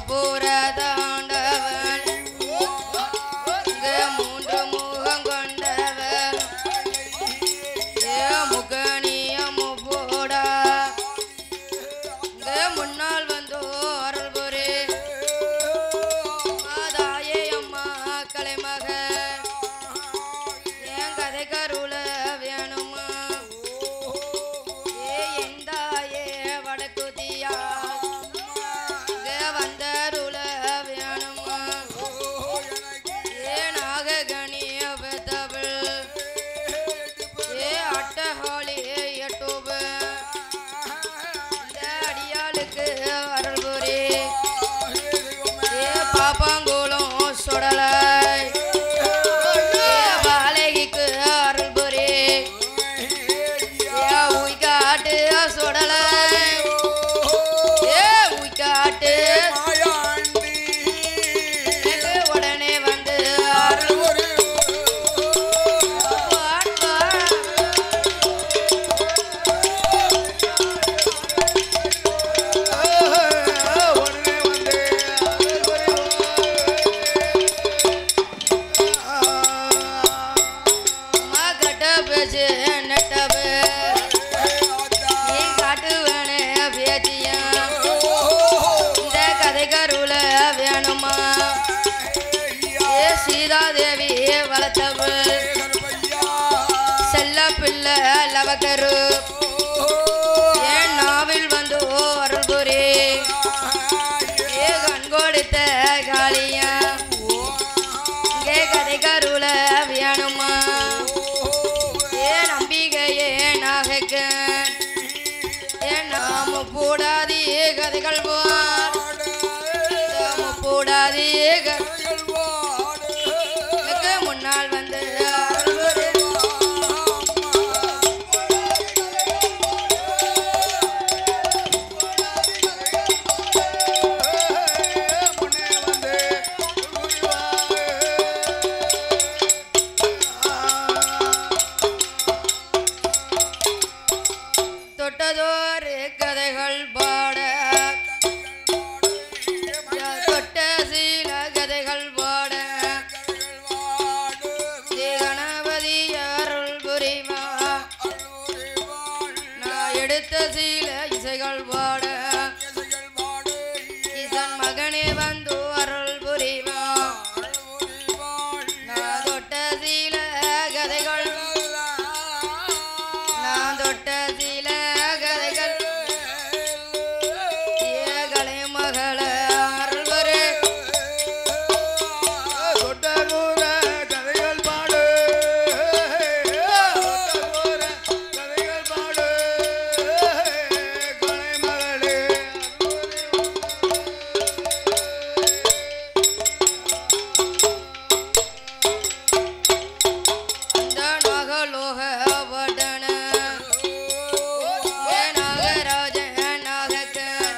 முப்புறதாண்டவன் இங்கு மூன்று முகம் கொண்டவன் ஏ முகனிய முப்போடா இங்கு முன்னால் வந்து அருள் புரி மாதாயே அம்மா கலைமக என் கதை கருள வேணுமா ஏ எந்தாயே வடக்குதியா இங்க வந்தருள வேணுமா ஏ நாககணிய பெத்தவள் ஏ அட்டஹாளி எட்டோபு இந்த அடியாளுக்கு அருள் புரி ஏ பாப்பாங்குளம் சுடலை ஏ பாலகிக்கு அருள் புரி ஏ உய்காட்டு சுடலை ஏ உய்காட்டு எனக்கு உடனே வந்து அருள் புரிவான்பா. அம்மா கட்ட பேச்சு நட்டவு நீ காட்டுவனே பேச்சியா இந்த கதை கருல வேணுமா ஏ சீதாதேவி வளர்த்தவள் செல்ல பிள்ளை லவக்கரு ஏன் நாவில் வந்து அருள் புரி ஏ கண் கொடுத்த காளியா இங்கே கதை கருல வேணுமா ஏ நம்பிக்கையே நாகக்க ஏ நாம போடாதி கதைகள் போர் நாம போடாதி எனக்கு முன்னால் வந்து அருள் புரி. தொட்டதோரு கதைகள் பாட தொட்ட சீல கதைகள் பாட ஸ்ரீ கணபதி அருள் புரிவா நான் எடுத்த சீல இசைகள் பாட இதன் மகனே வந்து அருள் புரிவா நான் தொட்ட சீல கதைகள் நான் தொட்ட சீல கதைகள் ஏகலை மகள அருள் புரி அந்த நாகலோக வடன ஏ நாகராஜ நாகக்க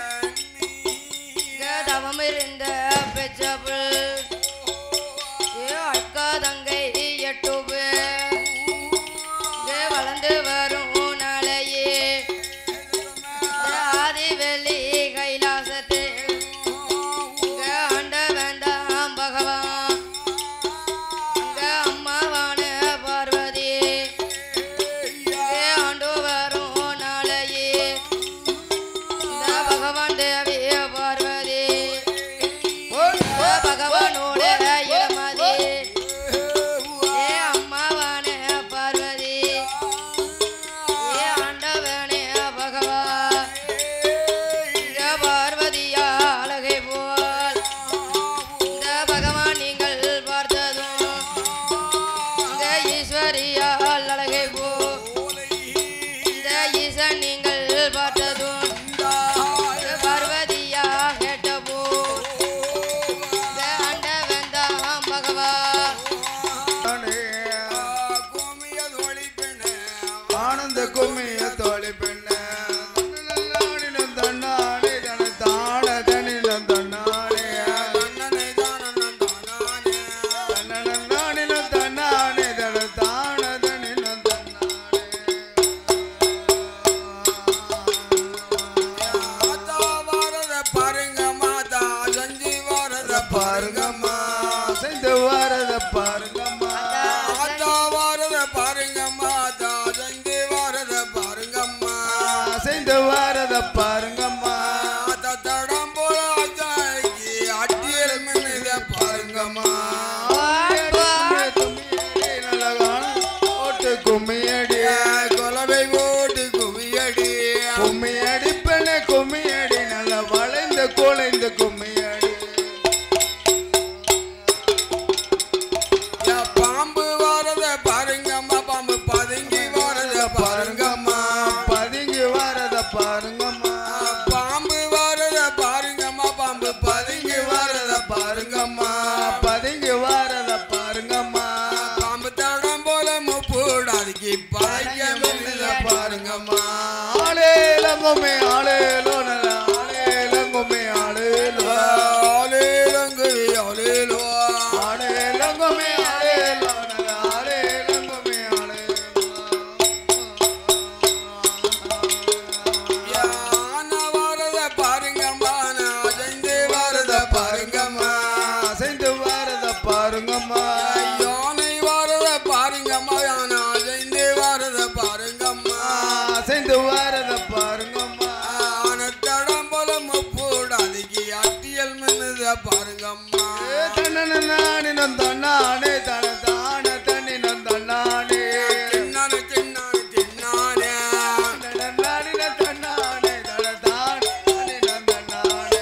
தவம் இருந்த பெச்சபிள் ஏ அக்கா தங்கை எட்டுபு ஏ வளர்ந்து வரும் நாளையே ஆதி வெள்ளி கைலாசத்தில் இங்க ஆண்டவன் தான் பகவான் அங்க அம்மாவான பார்வதி இங்கே ஆண்டு வரும் நாளையே இந்த பகவான் தேவி பார்வதி அசைந்து வரத பாருங்கம்மா ஆத்தா வாரத பாருங்கம்மா தாஜந்தி வாரத பாருங்கம்மா அசைந்து வரத பாருங்கம்மா தத்தடம் போல அத்தாய்க்கு அட்டியல் மின்னித பாருங்கம்மா கும்மியடி நல்ல காலம் ஓட்டு கும்மியடி கொலவை ஓட்டு குவியடி கும்மியடி பெண்ணே கும்மியடி நல்ல வளைந்து குலைந்து கும்மியடி யா பாம்பு வாரத பாருங்கம்மா பாம்பு பதுங்கி வாரத பாருங்கம்மா பதுங்கி வரத பாருங்கம்மா பாம்பு வாரத பாருங்கம்மா பாம்பு பதுங்கி வாரத பாருங்கம்மா பதுங்கி வரத பாருங்கம்மா பாம்பு தடம் போல முப்பூடாதுக்கு பழைக்க வெளியில பாருங்கம்மா ஆளேலங்குமே ஆளேலோ நல்ல ஆளேலங்குமே ஆளேலோ ஆலேலங்குவி ஆலேலோ ஆளேலங்குமே ஆளேலோ நல்ல ஆளேலங்குமே ஆளேலோ யான வாரத பாருங்கம்மா நாஜந்து வாரத பாருங்கம்மா அசைந்து வரத பாருங்கம்மா யானை வாரத பாருங்கம்மா நாஜந்து வாரத பாருங்கம்மா அசைந்து வரத பாருங்கம்மா ஆனத்தடம் போல முப்பூடாதுக்கு அட்டியல் மின்னுத பாருங்கம்மா தன்னனானினம் தன்னானே தன தான தன்னினம் தன்னானே சின்னானு சின்னானு சின்னானே தன்னனானின தன்னானே தன தான தன்னினம் தன்னானே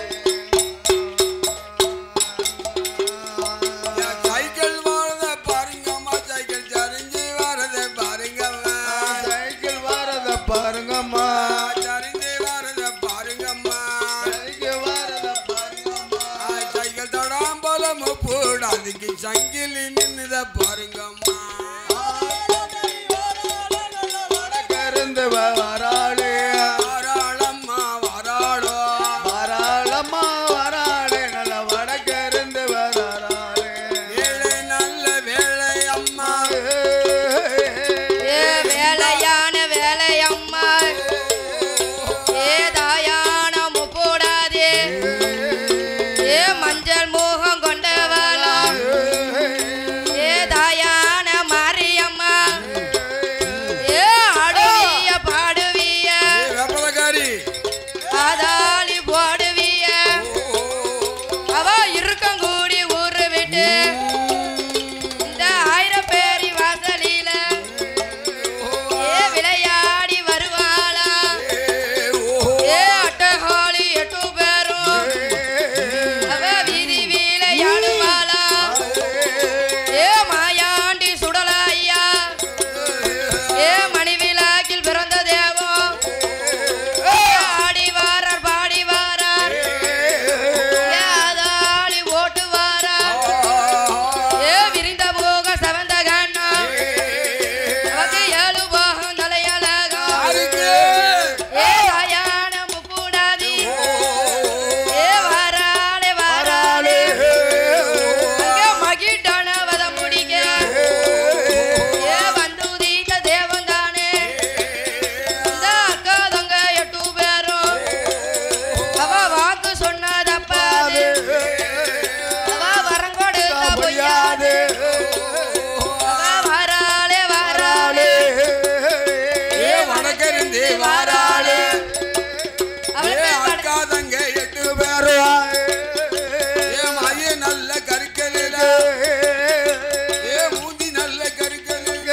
யா சைக்கிள் வாரத பாருங்கம்மா சைக்கிள் சரிஞ்சு வாரத பாருங்கம்மா சைக்கிள் வரத பாருங்கம்மா சரிஞ்சு வாரத பாருங்கம்மா சைக்கிள் வரத பாருங்கம்மா சைக்கிள் தடாம் போல முப்பூடாதுக்கு சங்கிலி நின்னுத பாருங்கம்மா வடக்கருந்து வராளே வாராளம்மா வாராளோ வராளம்மா வராளே நல்ல வடக்கருந்து வராளே வேலை நல்ல வேலை அம்மா ஏ வேலையான வேலையம்மா ஏ தாயான முப்போடாதே ஏ மஞ்சள் மோகம் கொண்டவளா ஏ தாயான மாரியம்மா ஏ ஆடுவிய பாடுவிய வெப்பலக்காரி ஆதாளி போடுவிய அவ இருக்கங்கூடி ஊரு விட்டு இந்த ஆயிரம் பேரி வாசலில ஏ விளையாடி வருவாளா ஏ அட்டகாளி எட்டு பேரும் அவ வீதி விளையாடுவாளா ஏ மாயாண்டி சுடலாய்யா ஏ மணிவிழாக்கில் பிறந்த தேவம் ஏ ஆடி வாரார் பாடி வாரார் ஏ ஆதாளி ஓட்டு வாரார் ஏ விரிந்த போக சவந்த கண்ணா அவக்கு ஏழு போகம் தலையழகா ஏ தாயான முப்புடாதி ஏ வாராளே வாராளே அங்க மகிட்டான வத முடிக்க ஏ வந்து உதித்த தேவன் தானே இந்த அக்கா தங்க எட்டு பேரும் அவ வாக்கு சொன்னதப்பாது அவ வரம் கொடுத்த பொய்யாது அவ வாராளே வாராளே ஏ வணக்கருந்தே வாராளே அவள் ஏ பேர் வட- அக்கா தங்க எட்டு பேரும் ஏ மைய நல்ல கருக்கலில ஏ மூந்தி நல்ல கருக்கலில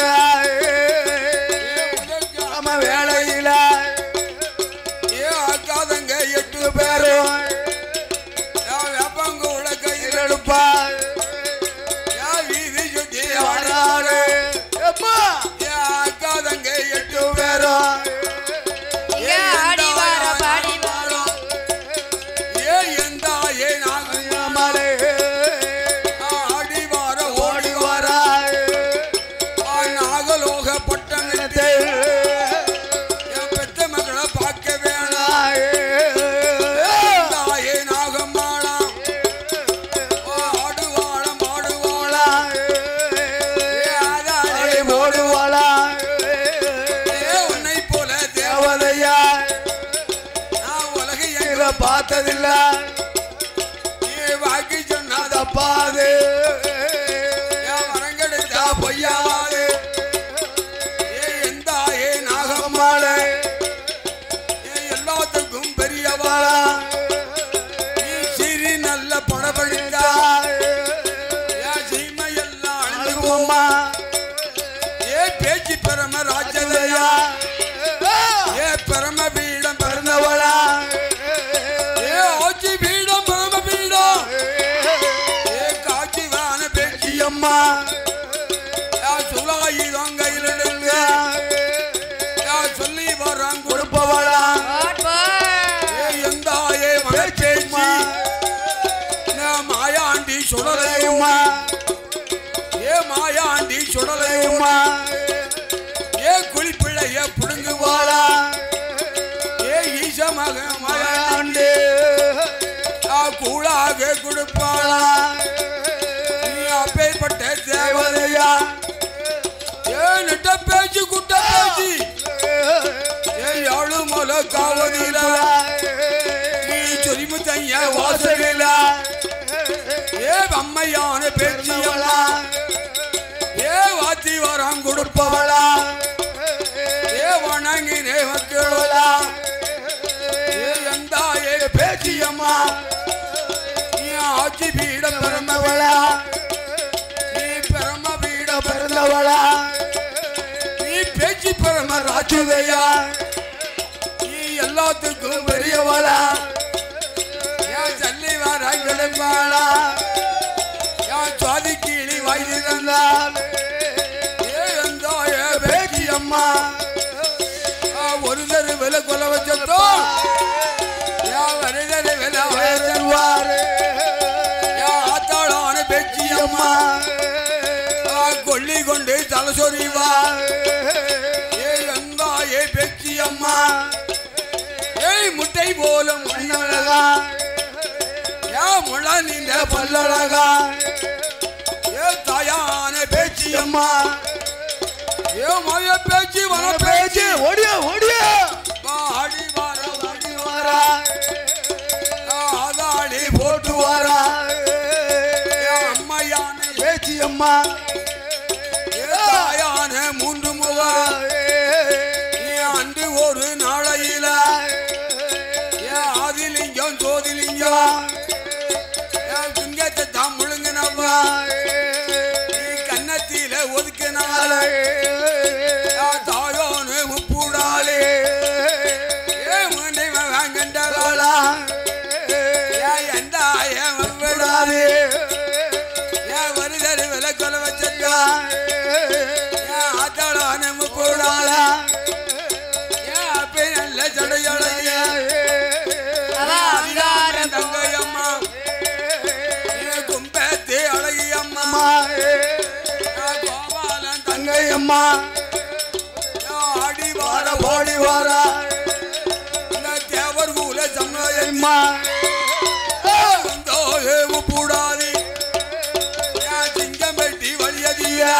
ஏ முதற்காம வேலையில ஏ அக்கா தங்க எட்டு பேரும் ஏ வேப்பங்கூட கையில் எடுப்பா ஏ வீதி சுத்தி வராளே எப்பா ஏ அக்கா தங்க எட்டு பேரும் இங்க ஆடி வார பாடி வாரம் ஏ எந்த ஏ நாக மலை ஆடி வார ஓடி ஓடி வார வரா நாகலோக பட்டணத்தை என் பெத்த மகளை பார்க்க வேணாம் தாயே நாகம்மாளாம் ஆடுவாளம் ஆடுவாளாம் ஏ ஆதாரே ஏ உன்னை போல தேவ தேவதையா நான் உலகை பார்த்ததில்லை ஏ வாக்கி சொன்னாத தப்பாது நல்ல படபடித்தா ஏன் சீமையெல்லாம் அழிந்து அம்மா ஏ பேச்சு பெரும ராஜதையா ஏ பெரும பீடம் பிறந்தவளா ஏ ஆட்சி பீடம் பெரும பீடம் ஏ காட்சி வான பேச்சு அம்மா ஏ சுலாயுதம் கையில் எடுங்க ஏ சொல்லி வரான் கொடுப்ப கொடுப்பவளா பாட் பாட். ஏ எந்தாயே மகச்சேச்சி நான் மாயாண்டி சுடலையும் அம்மா ஏ மாயாண்டி சுடலையும் அம்மா ஏ குளிப்பிள்ளைய புடுங்குவாளா ஏ ஈச மக மாயாண்டி ஆண்டே ஆ கூழாக கொடுப்பாளா நீ அப்பேற்பட்ட தேவதையா ஏ நெட்ட பேச்சு குட்ட பேச்சு ஏ யாழு மொல காவதில நீ சொரிமு தைய வாசலில ஏ அம்மையான பேச்சியம்மா ஏ வாத்தி வரம் கொடுப்பவளா ஏ வணங்கினே மக்களா ஏ எந்தாயே பேச்சியம்மா நீ ஆட்சி பீடம் பிறந்தவளா நீ பிரம பீடம் பிறந்தவளா நீ பேச்சு பிரம ராஜுதையா நீ எல்லாத்துக்கும் பெரியவளா ஏன் சொல்லி வர கிடைப்பாளா ஏன் சுவாதி கீழி வயதிருந்தால் ஏ எந்தாய பேச்சியம்மா ஆ, ஒரு தரு விலை கொலை வச்சதோ ஏன் ஒரு தரு விலை வயதுவார் ஏன் ஆத்தாளான பேச்சியம்மா ஆ, கொல்லி கொண்டு தலை சொறிவா ஏ எந்தாயே பேச்சியம்மா ஏய் முட்டை போல முன்னழகா ஏன் முள நீண்ட பல்லழகா ஏ தாயான பேச்சியம்மா ஏ மய பேச்சு வர பேச்சு ஓடியா ஓடியா ஆடி வார ஆடி வார வாரா ஆதாடி போட்டு வாரா ஏ அம்மையான பேச்சி அம்மா ஏ தாயான மூன்று முகா ஏ அன்று ஒரு நாளையில ஏ ஆதிலிங்கம் ஜோதிலிங்கம் ஏ சிங்கத்தை தான் முழுங்கினவா நீ கன்னத்தில ஒதுக்கினால ஏ தாயோனு முப்பூடாலே ஏ முன்னை வாங்கண்டவாளா ஏ எந்த ஏன் விடாதே ஏ வருதரு விலை கொலை வச்சா ஏ ஆத்தாளான முப்பூடாளா ஏ அப்பே நல்ல சடையடைய அவ அங்காரம் தங்கையம்மா ஏ கும்பத்தே அழகியம்மா ஏ கோபாலன் தங்கை தங்கை அம்மா ஏ ஆடி வார வார போடி வாரா இந்த தேவர் கூல சமயம் அம்மா வந்தோ ஏவு பூடாதி ஏன் சிங்கம் வெட்டி வலியதியா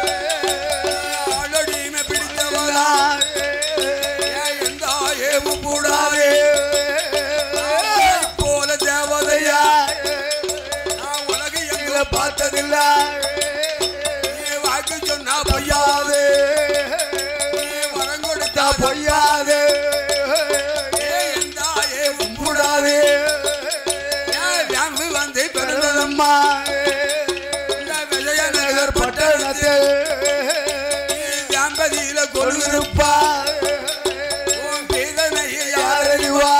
ஆளடிமை பிடித்தவளா ஏன் எந்த ஏவு பூடாதி போல தேவதையா நான் உலக எங்களை பார்த்ததில்ல நீ வாக்கு சொன்னா பொய்யாது நீ வரம் கொடுத்தா பொய்யாது ஏன் எந்த ஏவு கூடாது ஏன் வியாம்பு வந்து பிறந்ததம் அம்மா இந்த விஜயநகர் நகர் பட்டணத்தில் பட்டணத்தில் வியாம்பதியில கொழுவிருப்பா கொழுவிருப்பா உன் வேதனையை யார் யாரறிவா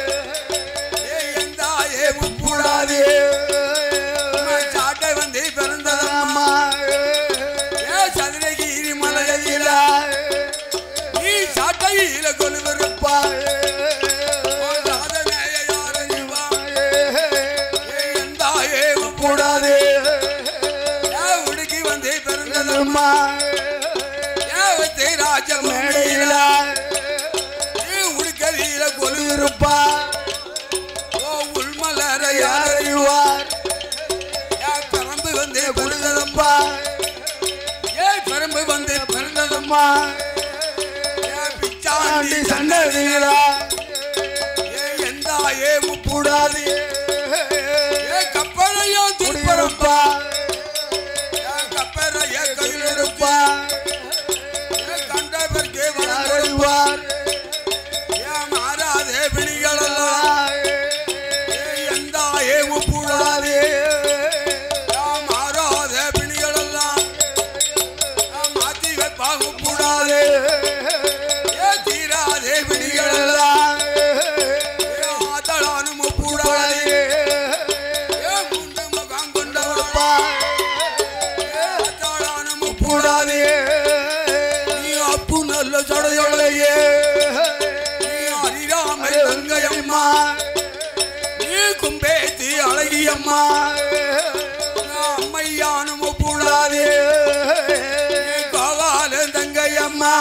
எந்த ஏவு கூடாது சாட்டை வந்து பிறந்ததம் அம்மா ஏ சதுரகிரி மலையில நீ சாட்டையில கொழுவிருப்பா உன் சாதனையை யார் அறிவா எந்த ஏவு கூடாது ஏ உடுக்கி வந்து பிறந்ததம் அம்மா ஏவத்தை ராஜ மேடையில மேடையில நீ உடுக்கதியில கொழுவிருப்பா இருப்பா ஓ உள்மலர யார் யாரறிவார் ஏன் பரம்பு வந்து பிறந்ததம் அப்பா ஏன் பரம்பு வந்து பிறந்ததம் அம்மா ஏன் பிச்சாண்டி ஆண்டி சன்னதியில சன்னதிகளா ஏன் எந்த ஏ முப்பூடாது கூடாது ஏன் கப்பலையும் திருப்பரப்பா இருப்பா ஏன் கப்பலைய கையில் இருப்பா இருப்பா ஏன் கண்டவர்க்கே வளர்ந்து யாரறிவார் ஏன் மாறாதே பிணிகளெல்லாம் ஏன் எந்த ஏ முப்பூடாதே மாறாத பிணிகளெல்லாம் மாத்தி வைப்பாங்க கூடாதே ஏ தீராதே பிணிகளெல்லாம் ஆத்தளானு முப்பூடாதே ஏ முண்டு முகம் கொண்டவப்பா ஆத்தளானு முப்பூடாதே நீ அப்பு நல்ல சடையோளையே நீ அறியாமை தங்கையம்மா நீ கும்பேத்தி அழகியம்மா அம்மையானு முப்பூடாதே காவால தங்கையம்மா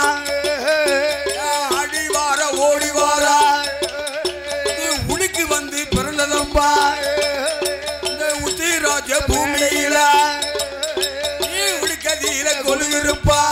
அடி வார ஓடி வாரா உனக்கு வந்து பிறந்ததம்பா இந்த உத்திராஜ பூமியில நீ உடுக்கதியில கொழுவிருப்பா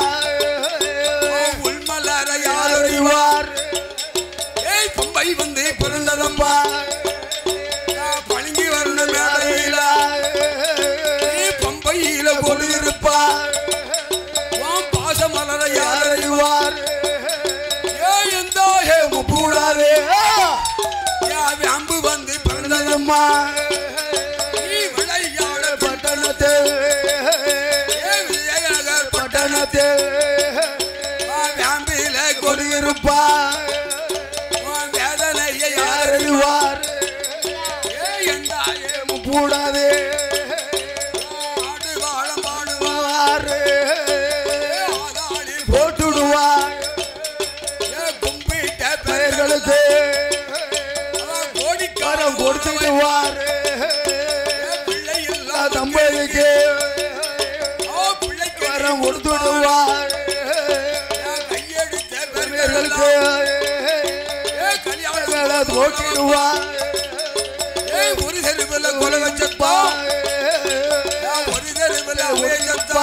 உள்மலர யார் அறிவார் ஏய் பம்பை வந்து பிறந்ததம்பா பழங்கி வர்ண மேடையில நீ பம்பையில கொழுவிருப்பா உன் பாசமலர யார் அறிவார் ஏ எந்த ஏ முப்பூடாதே ஏ அம்பு வந்து பிறந்ததம்மா நீ விளையாட பட்டணத்தில் ஏ விஜயநகர் பட்டணத்தில் வேம்பில கொடியிருப்பா உன் வேதனையை யார் யாரறிவார் ஏ எந்தாயே கூடாதே ஆடு வாழம் பாடுவார் வாரு ஆதாளி போட்டுடுவார் ஏ கும்பிட்ட பெயர்களுக்கு அவன் கோடிக்காரம் கரம் கொடுத்துடுவார் பிள்ளை எல்லாம் தம்பதிக்கு ஓ பிள்ளைக்கு கரம் கொடுத்துடுவார் கையெடுத்த பெயர்களுக்கு ஏ கல்யாணம் போட்டிடுவார் ஏ ஒரு தெருவில் கொலை வச்சப்பா ஒரு தெருவில் வேச்சப்பா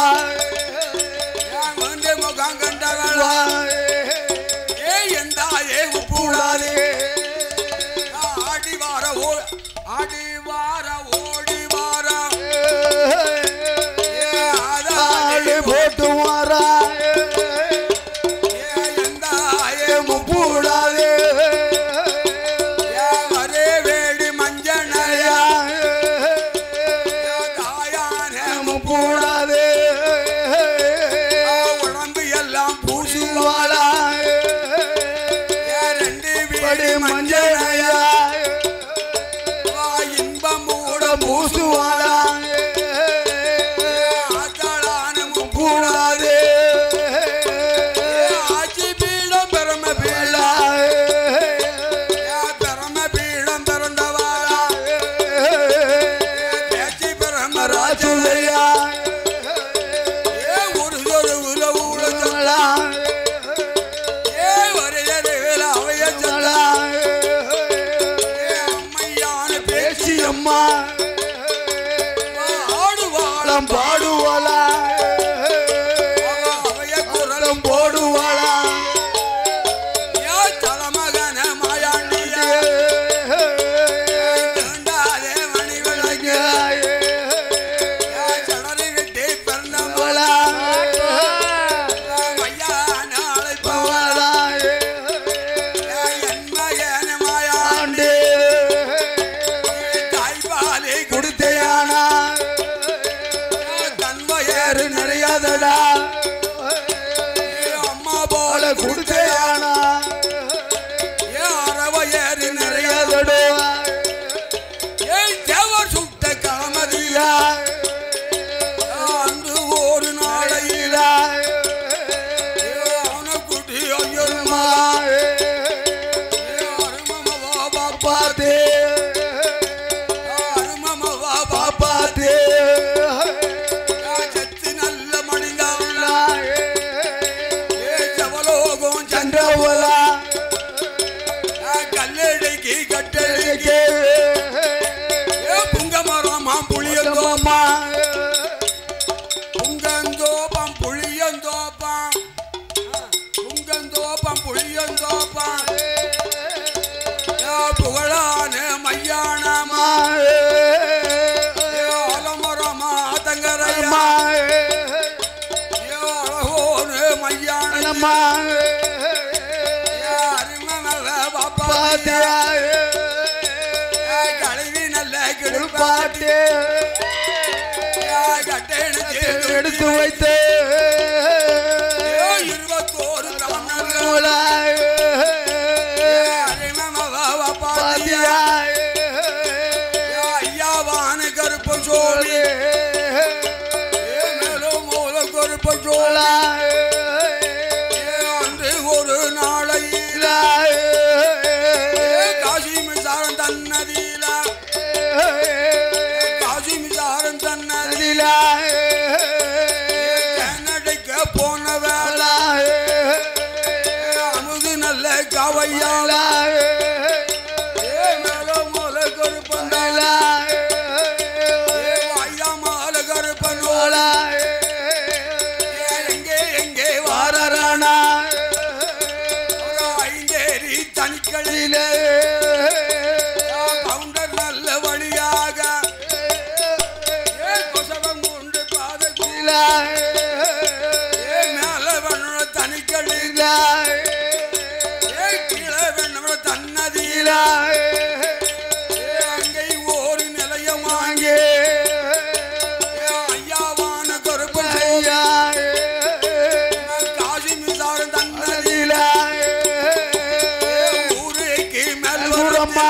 வந்து முகம் கண்டவளா ஏ எந்தாயே உப்புடாதே ஆடி வார ஓ ஆடி வார ஓடி வார ஏ ஆதாளி போட்டு வாரா ஏ எந்தாயே கூடாதே ஏ அரே வேடி மஞ்சனையா தாயானே கூடாதே உடம்பு எல்லாம் பூசி வாழா ஏ ரெண்டு படி வீடு மஞ்சளையா மஞ்சள் இன்பம் மூட பூசு வாழா ஆத்தாளான கூடாதே ஆட்சி பீடம் பெரும பீடா பெரும பீடம் பிறந்தவாளா பேச்சு பெரும ராஜு ராஜுலையா ஏ ஒரு சொருவுல ஊழல் ஏ ஒரு எருவில் அவைய ஏ அம்மையான பேச்சு பேசி அம்மா ஆடுவாளம் பழம் பாடுவாளா அவைய குரலும் பழம் போடுவாளா ஏ தலமகன மாயாண்டிய தண்டாதே மணி விளக்கு ஏ சடலி விட்டு பிறந்தவளா மையான அழைப்பவளா ஏ என் மகன மாயாண்டி தாய்பாலை கொடுத்தையானா தன்மையேறு நிறையாதடா அம்மா போல அவளை கொடுத்தையானா ஏ அறவையேறு நிறைய நிறையாதடோ ஏ தேவர் சுட்ட காமதியில அன்று ஒரு நாளையில அவனக்குட்டி ஐயருமா அருமமவா பாப்பா பாத்தே அருமமவா பாப்பா பாத்தே சத்து நல்ல மணிந்தாவுள்ள ஏ ஜவலோகம் சந்திர சந்திரவலா கல்லடைக்கு கட்டளைக்கு ஏ புங்க மரம் புளியந்தோப்பா புங்கந்தோப்பம் புளியந்தோப்பம் புங்கந்தோப்பம் புளியந்தோப்பம் ஏ புகழான மையானமா ஏ அலமரமா தங்கரையா ஏ அழகோனு மையான ஏ அருமமவ பாப்பா ஏ கழுவி நல்ல கிடுப்ப பாட்டு கட்டெடுத்து எடுத்து வைத்து இருபத்தோரு தமிழர்கள் அறிமமகாவ பாத்தியா ஐயாவான கருப்பு சோழி மேலும் மூல கருப்பு சோழி அன்று ஒரு நாளையில காசி மிசாரம் தன்னதியில காசி மிசாரம் தன்னதியில கன்னடைக்க போன வேலை அமுது நல்ல கவையால மேலும் மூல கருப்பந்தால ஐயா மால கருப்பனோல எங்கே எங்கே வாரரானா ஐந்தேரி தனிக்களில கவுண்டர் நல்ல வழியாக கொசவம் கொண்டு பாதத்தில மேல வண்ண தனிக்களில கீழே வண்ண தன்னதியில அங்கே ஒரு நிலையம் வாங்கி ஐயாவான கருப்பன் ஐயா காசி மிசாரம் தன்னதியில ஊருக்கு மேல்வரம்மா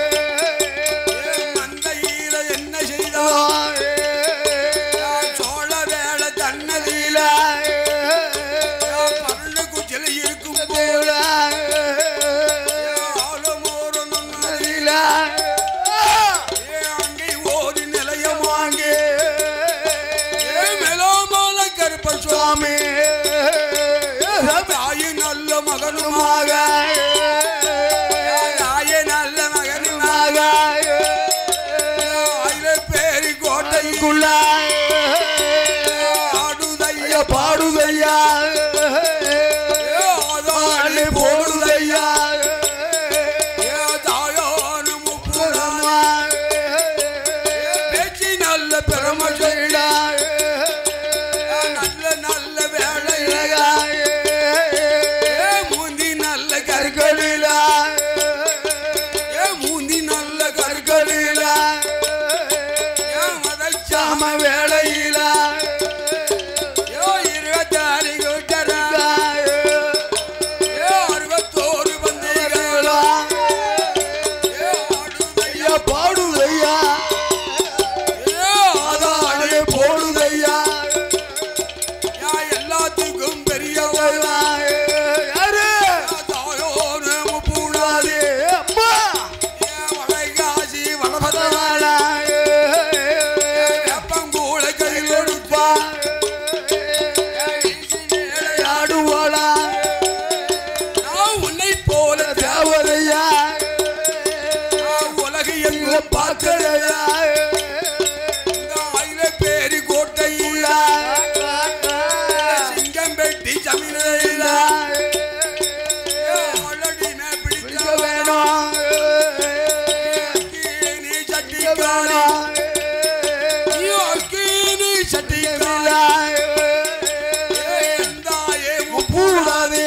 மந்தையில என்ன செய்தார் சோழ வேலை தன்னதியில பருண்டு குச்சில இருக்கும் போல ஆலமோர நன்னதியில அங்கே ஒரு நிலையம் வாங்கி மேலோமால கருப்ப சுவாமி தாயி நல்ல மகனுமாக தாயே நல்ல மகனுமாக ஆயிரம் பேரி கோட்டைக்குள்ள ஆடுதைய பாடுதையா ஆதாளி போடுதையா தாயான முப்புறமா பேச்சு நல்ல பெருமசைடா நல்ல நல்ல வேலையில மூந்தி நல்ல கற்களில மூந்தி நல்ல கற்களில மதச்சாம வேலையில இருபத்தாறு கூட்டரா அறுபத்தோரு பந்தயங்களா ஆடுதையா பாடுதையா ஆதாளி போடுதையா யா எல்லாத்துக்கும் பெரியவள் யாரு தாயோரு முப்பூடாது அம்மா வளைகாசி வளபதவாள வேப்பங்கூழ கையில் எடுப்பா ஆடுவாளா நான் உன்னை போல தேவதையா உலகு எங்கு பார்க்கலையா ஆயிர பேரி கோட்டையில் சிங்கம் பெட்டி சமிழையில் ஆளடினை பிடிக்க வேணும் அக்கீனி சட்டிக்காரி ஐயோ, அக்கீனி சட்டிக்காரி எந்தாயே முப்பூடாதே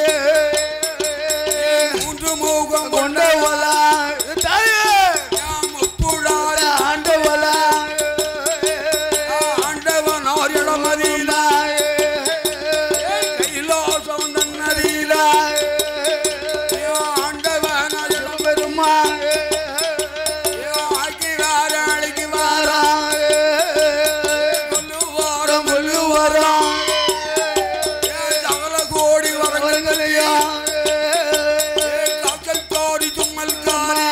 மூன்று முகம் கொண்டவளா முப்பூடாத ஆண்டவளா ஆண்டவனார் இடமதியில கைலாசம் தன்னதியில ஆண்டவனார் இடம் பெருமா ஆக்கி வார அழைக்கி வாரா கொல்லுவாரம் கொல்லுவரம் சகல கோடி வரங்கள் வரங்களையா காக்கல் கோடி தும்மல் காரி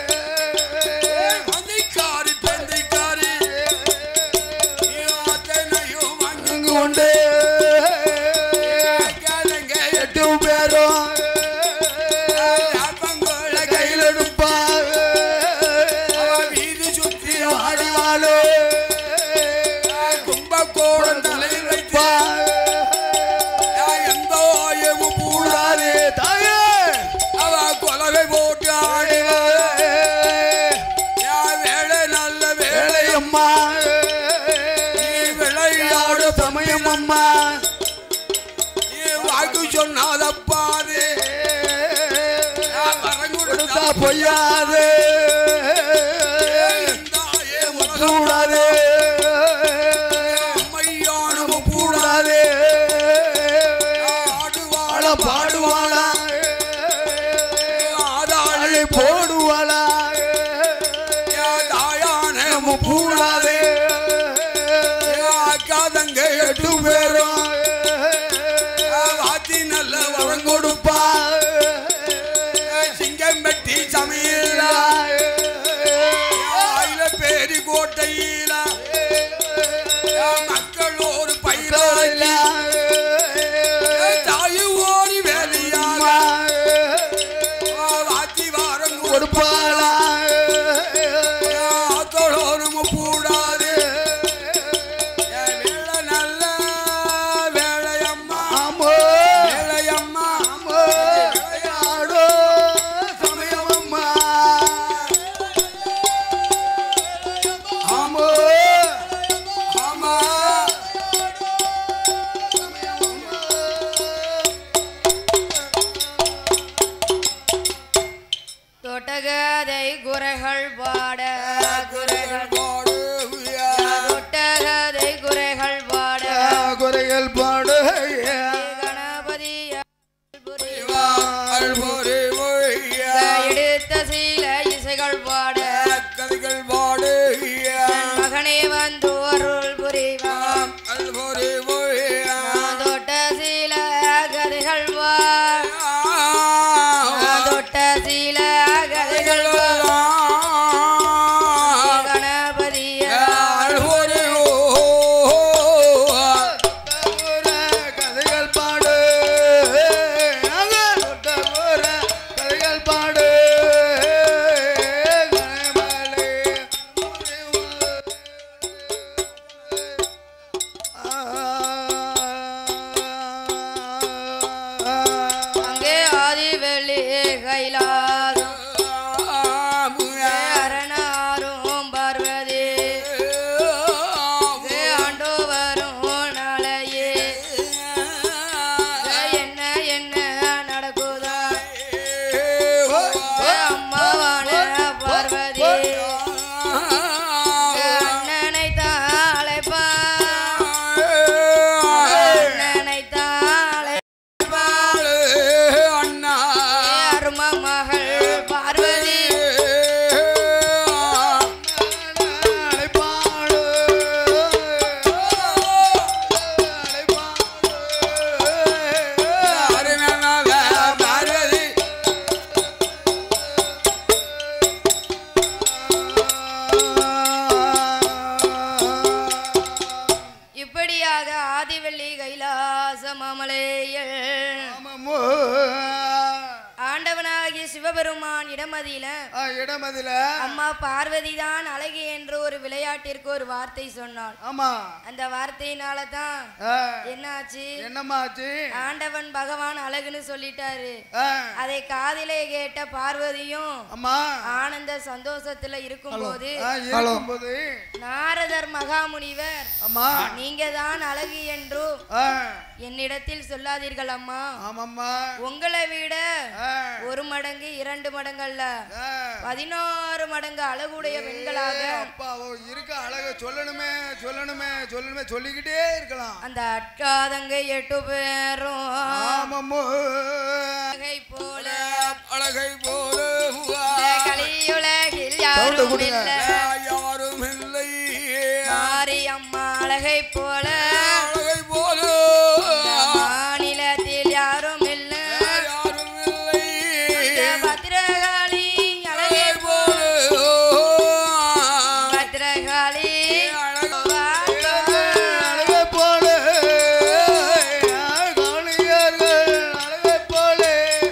அன்னைக்காரி பெந்தைக்காரி அத்தனையும் வாங்கி இங்கு உண்டு கேளுங்க எட்டு பேரும் யாழ்ப்பாங்கோல கையில் கையில் எடுப்பா வீதி சுற்றி ஆடிவாளோ கும்பகோணம் தலையில் வைப்பா எந்த ஆயமும் கூடாது கூடாதே தாயே அவ கொலவை போட்டு ஆடி வேலை நல்ல வேலை வேலையம்மா நீ விளையாடு சமயம் அம்மா நீ வாக்கு சொன்னாதப்பாது வரம் கொடுத்தா கொடுத்தா பொய்யாது கூடாதே அம்மையானும் கூட கூடாதே ஆடுவாள ஆள பாடுவாளா ஆதாளி அழை போடுவாளா தாயான கூடாதே அக்கா தங்க எட்டு பேரும் வாத்தி நல்ல வரம் கொடுப்பா சிங்கம் வெட்டி சமையல ஆயில பேரி கோட்டையில மக்கள் ஒரு பயிராளி தாயு ஓடி வேலையாக வாத்தி வாரம் கொடுப்பாளா கொடுப்பாளோரும் கூடாது வேலை நல்ல வேலையம்மா ஆமோ வேலையம்மா ஆமோ விளையாடோ சமயமம்மா ஆமோ ஆமா தொட்டகதை குறைகள் பாட குறைகள் பாடுவியா தொட்டகதை குறைகள் பாட குறைகள் பாடு கணபதி புரி அல்பொரு மொழியா எடுத்த சீல இசைகள் பாட கதைகள் பாடுவியா மகனே வந்து அருள் புரிவான் அல்பொரு மொழியா தொட்ட சீல கதைகள் பாட தொட்ட சீல கதைகள் பாட கணபதிய அல்பொரு கதைகள் பாடு கதைகள் பாடு கணமலை அங்கே ஆதிவெள்ளி கைலாசம் அரணாரும் பார்வதி அங்கே ஆண்டோ வரும் நாளையே என்ன என்ன நடக்குதா அம்மாவான பார்வதி அண்ணனை தாழைப்பா அண்ணனை தாழைப்பா அண்ணா அரும மகள் பார்வதி பார்வதி இப்படியாக ஆதிவெள்ளி கைலாச மாமலையில் ஆண்டவனாகிய சிவபெருமான் இடமதியில இடமதில அம்மா பார்வதி தான் அழகு என்று ஒரு விளையாட்டிற்கு ஒரு வார்த்தை சொன்னாள் ஆமா அந்த வார்த்தையினால தான் ஆ, என்னாச்சு என்னம்மாச்சு ஆண்டவன் பகவான் அழகுன்னு சொல்லிட்டாரு ஆ, அதை காதிலே கேட்ட பார்வதியும் அம்மா ஆனந்த சந்தோஷத்துல இருக்கும்போது ஆ, இருக்கும்போது நாரதர் மகாமுனிவர் அம்மா நீங்க தான் அழகு என்றும் ஆ, என்னிடத்தில் சொல்லாதீர்கள் அம்மா ஆமாம்மா உங்களை விட ஆ, ஒரு மடங்கு இரண்டு மடங்கல்ல ஆ. பதினோரு மடங்கு அழகுடைய பெண்களாக ஏ, அப்பா ஓ இருக்க அழக சொல்லணுமே சொல்லணுமே சொல்லணுமே சொல்லிக்கிட்டே இருக்கலாம் அந்த அட்காதங்க எட்டு பேரும் ஆமாம்மோ அழகை போல அழகை போல இந்த கலியுலகில் சவுண்டை யாரும் கொடுங்க. இல்ல யாரும் இல்லை மாரியம்மா அழகை போல அழகை போல இந்த மாநிலத்தில் யாரும் இல்ல யாரும் இல்லை இந்த பத்திரகாளி அழகை அழகை போல பத்திரகாளி அழக போல காணியர்கள் அழக போல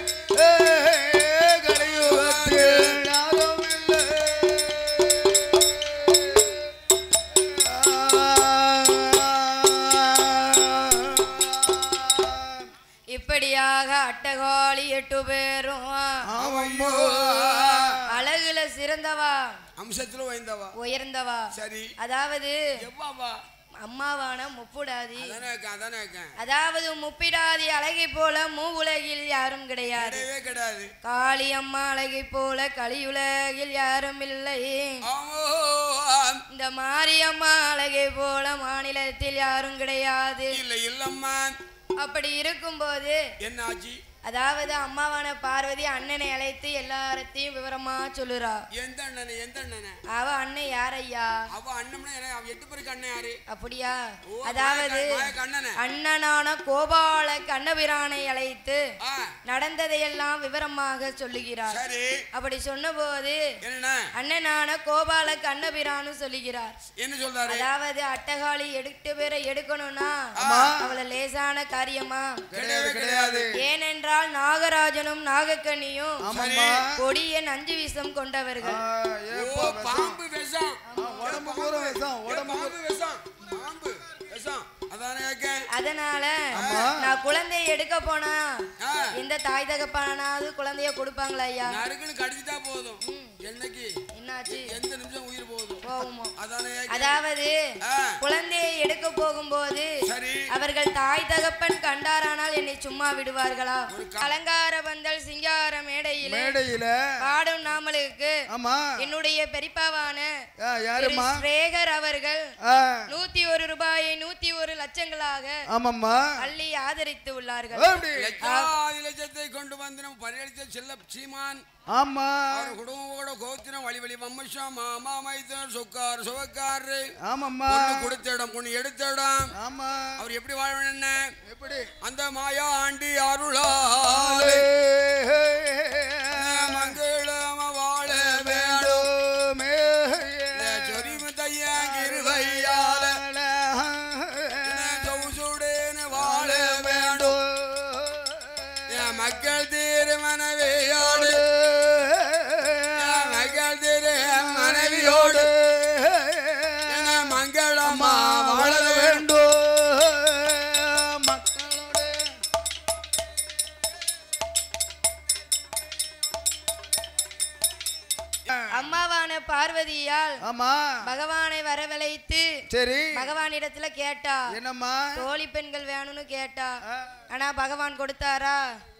கலியுகத்தில் யாரும் இல்லை இப்படியாக அட்டகாளி எட்டு பேரும் ஆமாம்மோ அழகுல சிறந்தவா அம்சத்துல வைந்தவா உயர்ந்தவா சரி அதாவது எவ்வாவா அம்மாவான முப்புடாதி அதானே இருக்கேன் அதானே இருக்கேன் அதாவது முப்பிடாதி அழகை போல மூவுலகில் யாரும் கிடையாது கிடையவே கிடையாது காளி அம்மா அழகை போல கலியுலகில் யாரும் இல்லை ஆமாம். இந்த மாரியம்மா அழகை போல மாநிலத்தில் யாரும் கிடையாது இல்ல இல்லம்மா அப்படி இருக்கும்போது என்ன ஆச்சு அதாவது அம்மாவான பார்வதி அண்ணனை அழைத்து எல்லாரத்தையும் விவரமா சொல்லுறா எந்த அண்ணனே எந்த அண்ணனே அவ அண்ணன் யார் ஐயா அவ அண்ணம்னா என்ன அவ எட்டு பேருக்கு அண்ணன் யாரு அப்படியா ஓ, அதாவது மாயக்க- மாயக்க அண்ணனே அண்ணனான கோபால கண்ணபிரானை அழைத்து ஆ நடந்ததையெல்லாம் விவரமாக சொல்லுகிறார் சரி அப்படி சொன்னபோது என்ன அண்ணனான கோபால கண்ணபிரான்னு சொல்லுகிறார் என்ன சொல்றாரு அதாவது அட்டகாளி எடுத்து பேரை எடுக்கணும்னா அவள லேசான காரியமா கிடையவே கிடையாது ஏனென்றால் நாகராஜனும் நாகக்கண்ணியும் ஆமாம்மா கொடிய நஞ்சு விஷம் கொண்டவர்கள் ஆ, ஓ ஏப்பா விஷம். பாம்பு விஷம் உடம்பு பூரா விஷம் ஏ, உடம்பு பாம்பு விஷம் பாம்பு விஷம் அதானே கேக்கேன் அதனால ஆமா. நான் குழந்தைய எடுக்க போனா ஆ எந்த தாய் தகப்பானாவது குழந்தைய கொடுப்பாங்களா ஐயா நறுக்குன்னு கடிச்சிட்டா போதும் என்னைக்கு என்னாச்சு எந்த நிமிஷம் உயிர் போகுதும் போகுமோ அதானே கேக்கேன். அதாவது ஆ குழந்தையை எடுக்க போகும்போது சரி அவர்கள் தாய் தகப்பன் கண்டாரானால் என்னை சும்மா விடுவார்களா அலங்கார பந்தல் சிங்கார மேடையில மேடையில பாடும் நாமலுக்கு ஆமா என்னுடைய பெரியப்பாவான ஆ, யாரும்மா ஸ்ரேகர் அவர்கள் ஆ, நூத்தி ஒரு ரூபாயை நூத்தி ஒரு லட்சங்களாக ஆமாம்மா அள்ளி ஆதரித்து உள்ளார்கள் அப்படி லட்சாதி லட்சத்தை கொண்டு வந்து நம்ம பரிகரித்த செல்ல சீமான் ஆமா அவர் குடும்பத்தோட கோத்திரம் வழி வழி வம்மஷம் மாமா மைத்தனர் சொக்கார் சுவக்காரு ஆமாம்மா பொண்ணு கொடுத்த இடம் பொண்ணு எடுத்த இடம் ஆமா அவர் எப்படி வாழ என்ன எப்படி அந்த மாயா ஆண்டி அருளாலே மங்களம வாழ வேணும் சொரிமு தையா கிருபையால சௌசுடேன்னு வாழ வேண்டும் என் மக்கள் தீரு மனைவியோடு என் மக்கள் தீரு மனைவியோடு என மங்களமா வாழ வேண்டும் அம்மாவான பார்வதியால் ஆமா பகவானை வரவழைத்து சரி பகவானிடத்துல கேட்டா என்னம்மா தோழி பெண்கள் வேணும்னு கேட்டா ஆ, ஆனா பகவான் கொடுத்தாரா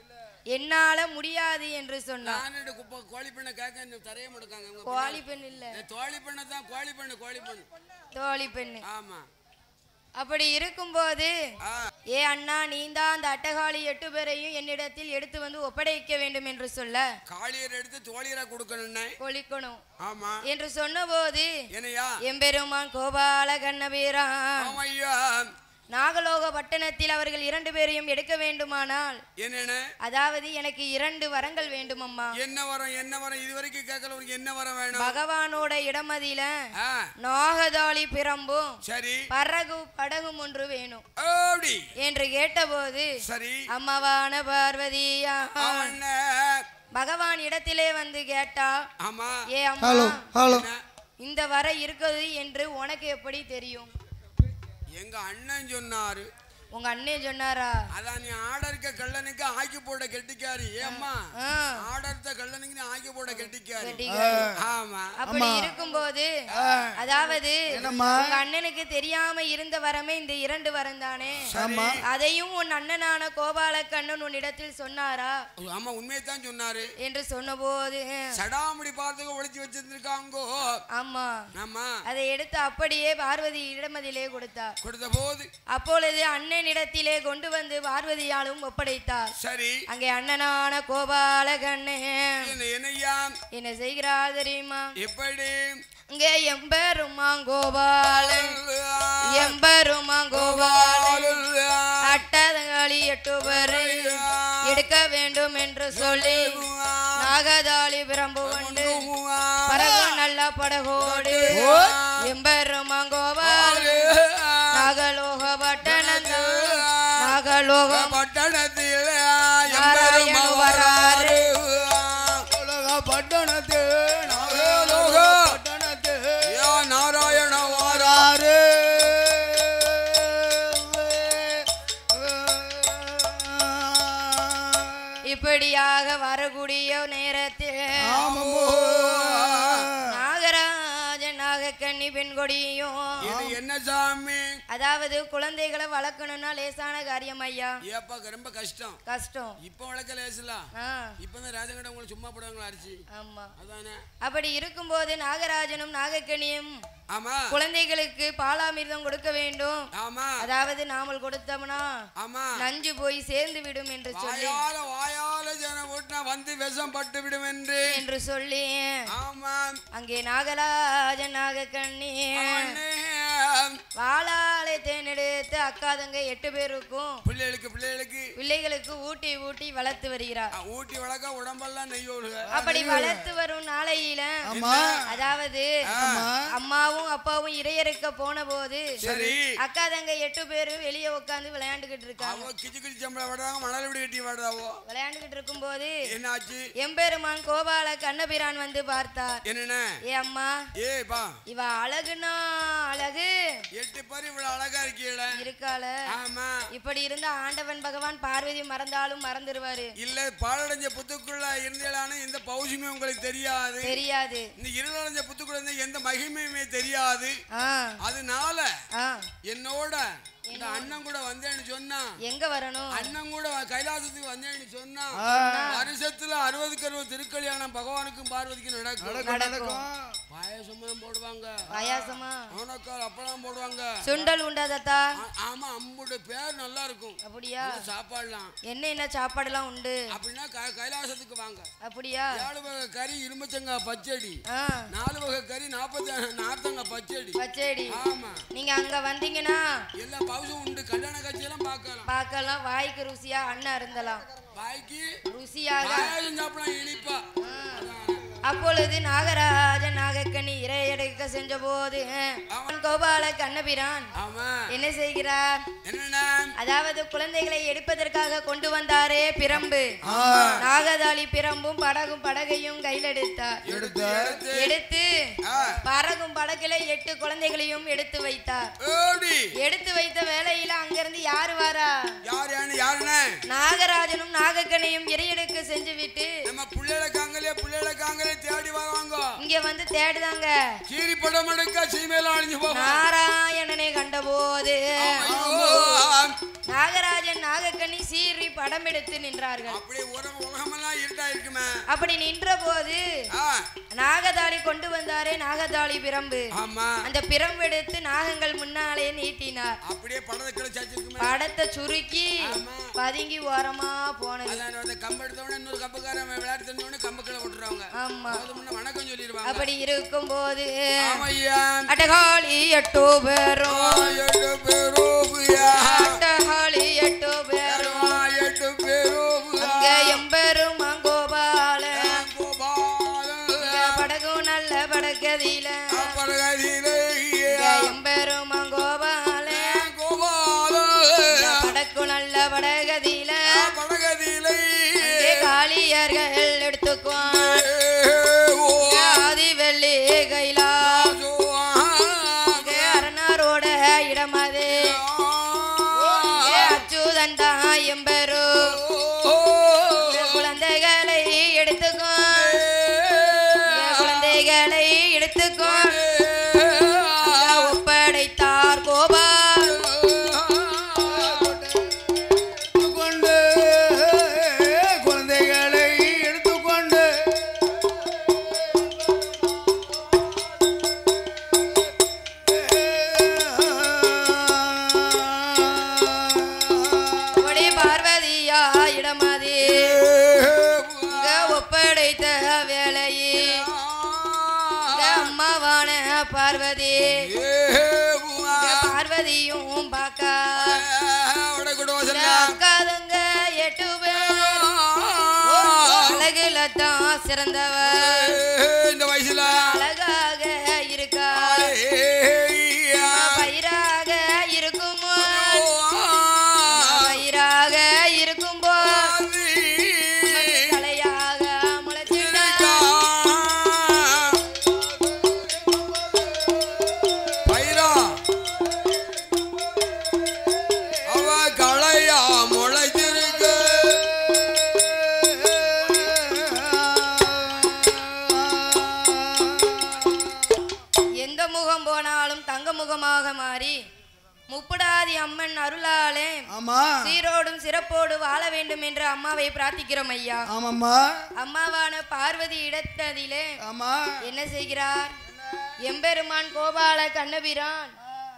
என்னால முடியாது என்று சொன்னார் நானு குப்பை கோழி பண்ண கேட்க இந்த தரைய முடுக்காங்க உங்க கோழி பெண் இல்ல பின்னால. ஏ, தோழி பண்ண தான் கோழி பண்ணு கோழி பண்ணு தோழி பெண்ணு ஆமா அப்படி இருக்கும்போது ஆ ஏ அண்ணா நீந்தான் அந்த அட்டகாளி எட்டு பேரையும் என்னிடத்தில் எடுத்து வந்து ஒப்படைக்க வேண்டும் என்று சொல்ல காளியர் எடுத்து தோழியரா கொடுக்கணும்னே கொளிக்கணும் ஆமா என்று சொன்னபோது என்னையா எம்பெருமான் கோபால கண்ணபீரான் ஆமையா நாகலோக பட்டணத்தில் அவர்கள் இரண்டு பேரையும் எடுக்க வேண்டுமானால் என்னென்ன அதாவது எனக்கு இரண்டு வரங்கள் வேண்டும் அம்மா என்ன வரம் என்ன வரம் இது வரைக்கும் கேட்கல உனக்கு என்ன வரம் வேணும் பகவானோட இடமதியில ஆ நாகதாளி பிரம்பும் சரி பறகு படகும் ஒன்று வேணும் ஓடி என்று கேட்டபோது சரி அம்மாவான பார்வதியா அவன் பகவான் இடத்திலே வந்து கேட்டா ஆமா ஏ அம்மா ஹலோ என்ன? இந்த வர இருக்குது என்று உனக்கு எப்படி தெரியும் எங்க அண்ணன் சொன்னாரு உங்க அண்ணே சொன்னாரா அதான் நீ ஆடர்க்க கள்ளனுக்கு ஆக்கி போட கெட்டிக்காரி ஏம்மா ஆ, ஆடர்த்த கள்ளனுக்கு நீ ஆக்கி போட கெட்டிக்காரி கெட்டிக்காரி. ஆமா அப்படி இருக்கும்போது அதாவது என்னம்மா? உங்க அண்ணனுக்கு தெரியாம இருந்த வரமே இந்த இரண்டு வரம் தானே ஆமா அதையும் உன் அண்ணனான கோபாலக்கண்ணன் உன்னிடத்தில் சொன்னாரா ஆமா உண்மையை தான் சொன்னாரு என்று சொன்னபோது சடாமுடி பார்த்துக்க ஒளிச்சு வச்சிருந்திருக்காங்கோ ஆமா ஆமா அதை எடுத்து அப்படியே பார்வதி இடமதிலே கொடுத்தார் கொடுத்த போது அப்பொழுது அண்ணனிடத்திலே கொண்டு வந்து பார்வதியாலும் ஒப்படைத்தார் சரி அங்கே அண்ணனான கோபாலகண்ணே என்ன என்னையா என்ன செய்கிறார் தெரியுமா எப்படி இங்கே எம்பெருமா கோபாலன் எம்பெருமா கோபாலன் அட்டதங்களி எட்டு பேரை எடுக்க வேண்டும் என்று சொல்லி நாகதாளி பிரம்பு கொண்டு படகு நல்ல படகோடு எம்பெருமா கோபாலன் நாகலோக பட்டணங்கள் நாகலோக பட்டணத்தில் நாராயண வராரு. உலக பட்டணத்து நாகலோக பட்டணத்து நாராயண வாரா ஆறு இப்படியாக வரக்கூடிய நேரத்தில் ஆமமோ நாகராஜன் நாகக்கன்னி பெண் கொடி முடியும் இது என்ன சாமி அதாவது குழந்தைகளை வளர்க்கணும்னா லேசான காரியம் ஐயா ஏப்பா ரொம்ப கஷ்டம் கஷ்டம் இப்ப வளர்க்க லேசலாம் ஆ இப்பதான் ராஜகண்ட உங்களுக்கு சும்மா போடுவாங்களா அரிசி ஆமா அதானே அப்படி இருக்கும்போது நாகராஜனும் நாகக்கனியும் ஆமா குழந்தைகளுக்கு பாலாமிர்தம் கொடுக்க வேண்டும் ஆமா அதாவது நாமல் கொடுத்தோம்னா ஆமா நஞ்சு போய் சேர்ந்து விடும் என்று சொல்லி வாயால வாயால ஜன ஓட்டினா வந்து விஷம் பட்டு விடும் என்று என்று சொல்லி ஆமா அங்கே நாகராஜன் நாகக்கண்ணி அண்ணே. வாழாலை தேனெடுத்து அக்கா தங்க எட்டு பேருக்கும் பிள்ளைகளுக்கு பிள்ளைகளுக்கு பிள்ளைகளுக்கு ஊட்டி ஊட்டி வளர்த்து வருகிறார் ஆ, ஊட்டி வளர்க்க உடம்பெல்லாம் நெய் ஒழுக அப்படி வளர்த்து வரும் நாளையில ஆமா அதாவது ஆமா அம்மாவும் அப்பாவும் இறையறுக்க போன போது சரி அக்கா தங்க எட்டு பேரும் வெளியே உட்காந்து விளையாண்டுகிட்டு இருக்காங்க அவ கிச்சு கிச்சு சம்பளம் விடுறாங்க மணல் விடி கட்டி விடுறாவோ விளையாண்டுகிட்டு இருக்கும்போது என்னாச்சு எம்பெருமான் கோபால கண்ணபிரான் வந்து பார்த்தார் என்னென்ன ஏ அம்மா ஏப்பா இவ அழகுனா அழகு எட்டு பேர் இவ்வளவு அழகா இருக்கீங்கள இருக்காள ஆமா இப்படி இருந்த ஆண்டவன் பகவான் பார்வதி மறந்தாலும் மறந்துடுவாரு இல்ல பாழடைஞ்ச புத்துக்குள்ள இருந்தேளான இந்த பௌசியமே உங்களுக்கு தெரியாது தெரியாது இந்த இருளடைஞ்ச புத்துக்குள்ள இருந்த எந்த மகிமையுமே தெரியாது ஆ அதனால ஆ என்னோட இந்த அண்ணன் கூட வந்தேன்னு சொன்னா எங்க வரணும் அண்ணன் கூட கைலாசத்துக்கு வந்தேன்னு சொன்னா ஆ. வருஷத்துல அறுபதுக்கு அறுபது திருக்கல்யாணம் பகவானுக்கும் பார்வதிக்கும் நடக்கும் நடக்கும் நடக்கும் பாயசம் போடுவாங்க பாயாசமா அவனக்கால் அப்பளம் போடுவாங்க சுண்டல் உண்டாதத்தா ஆ- ஆமா அம்முடைய பேர் நல்லா இருக்கும் அப்படியா நல்ல சாப்பாடுலாம் என்ன என்ன சாப்பாடுலாம் உண்டு அப்படின்னா க- கைலாசத்துக்கு வாங்க அப்படியா ஏழு வகை கறி இரும்பச்சங்காய் பச்சடி ஆ நாலு வகை கறி நாற்பத்தி நார்த்தங்காய் பச்சடி பச்சடி ஆமா நீங்க அங்க வந்தீங்கன்னா எல்லா பவுசும் உண்டு கல்யாண காட்சியெல்லாம் பார்க்கலாம் பார்க்கலாம் வாய்க்கு ருசியா அண்ணன் அருந்தலாம் பாய்க்கு ருசியாக பாயாசம் சாப்பிடலாம் இனிப்பா அதானே. அப்பொழுது நாகராஜன் நாகக்கனி இரையெடுக்க சென்ற போது கோபால கண்ணபிரான் ஆமா என்ன செய்கிறார் என்னன்னா அதாவது குழந்தைகளை எடுப்பதற்காக கொண்டு வந்தாரே பிரம்பு ஆ. நாகதாளி பிரம்பும் படகும் படகையும் கையில் எடுத்தார் எடுத்த எடுத்து எடுத்து ஆ, பறகும் படகுல எட்டு குழந்தைகளையும் எடுத்து வைத்தார் ஓடி எடுத்து வைத்த வேளையில அங்கிருந்து யாரு வாரா யார் யாரு யாருன்னு நாகராஜனும் நாகக்கண்ணையும் இறையெடுக்க செஞ்சு விட்டு நம்ம புள்ளையில காங்கலே புள்ளையில காங்கலே தேடி வருவாங்க இங்க வந்து தேடுதாங்க கீரி படம் எடுக்க சீமையில அழிஞ்சு போகும் நாராயணனை கண்டபோது ஐயோ, நாகராஜன் நாகக்கண்ணி சீறி படம் எடுத்து நின்றார்கள் அப்படியே உலகம் உலகமெல்லாம் இருட்டா இருக்குமே அப்படி நின்ற போது ஆ, நாகதாளி கொண்டு வந்தாரே நாகதாளி பிரம்பு ஆமா அந்த பிரம்பு எடுத்து நாகங்கள் முன்னாலே நீட்டினார் அப்படியே படத்தை கிளச்சி வச்சிருக்குமே படத்தை சுருக்கி ஆமா. பதுங்கி ஓரமா போனது அதான் அந்த கம்பு எடுத்த உடனே இன்னொரு கம்புக்காரன் விளையாட்டு தெரிஞ்ச உடனே கம்பு கீழே விட்டுருவாங்க ஆமா அது முன்ன வணக்கம் சொல்லிடுவாங்க அப்படி இருக்கும் போது ஆமையா அட்டகாளி எட்டு பேரும் எட்டு பேரோபுயா அட்டகாளி எட்டு பேரும் எட்டு பேரோபுயா அங்க எம்பெரும் கோபால கோபால படகு நல்ல படகதியில படகதிலே எம்பெரும் கோபால கோபால படகு நல்ல படகதியில படகதிலே அங்கே காளியர்கள் எடுத்துக்குவான் ஆதி வெள்ளி கைலா அங்கே அரணாரோட இடமது அச்சுதன் தான் எம்பெரு குழந்தைகளை எடுத்துக்கோ குழந்தைகளை எடுத்துக்கோ ஒப்படைத்தார் கோபால் கொண்டு குழந்தைகளை எடுத்துக்கொண்டு கொடி பார்வதியா இடமது இங்க ஒப்படைத்த வேலையே இங்க அம்மாவான பார்வதி இங்க பார்வதியும் பார்க்கா இங்க அக்காதங்க எட்டு பேர் அழகுல தான் சிறந்தவர் இந்த வயசுல அழகாக இருக்கா பயிராக இருக்குமோ பயிராக இருக்கும்போ தலையாக முளைச்சிட்டா பைரா அவ களையா முளைச்சிருக்கு முகமாக மாறி முப்படாதி அம்மன் அருளாலே ஆமா சீரோடும் சிறப்போடு வாழ வேண்டும் என்று அம்மாவை பிரார்த்திக்கிறோம் ஐயா ஆமாம்மா அம்மாவான பார்வதி இடத்ததிலே ஆமா என்ன செய்கிறார் எம்பெருமான் கோபால கண்ணபிரான்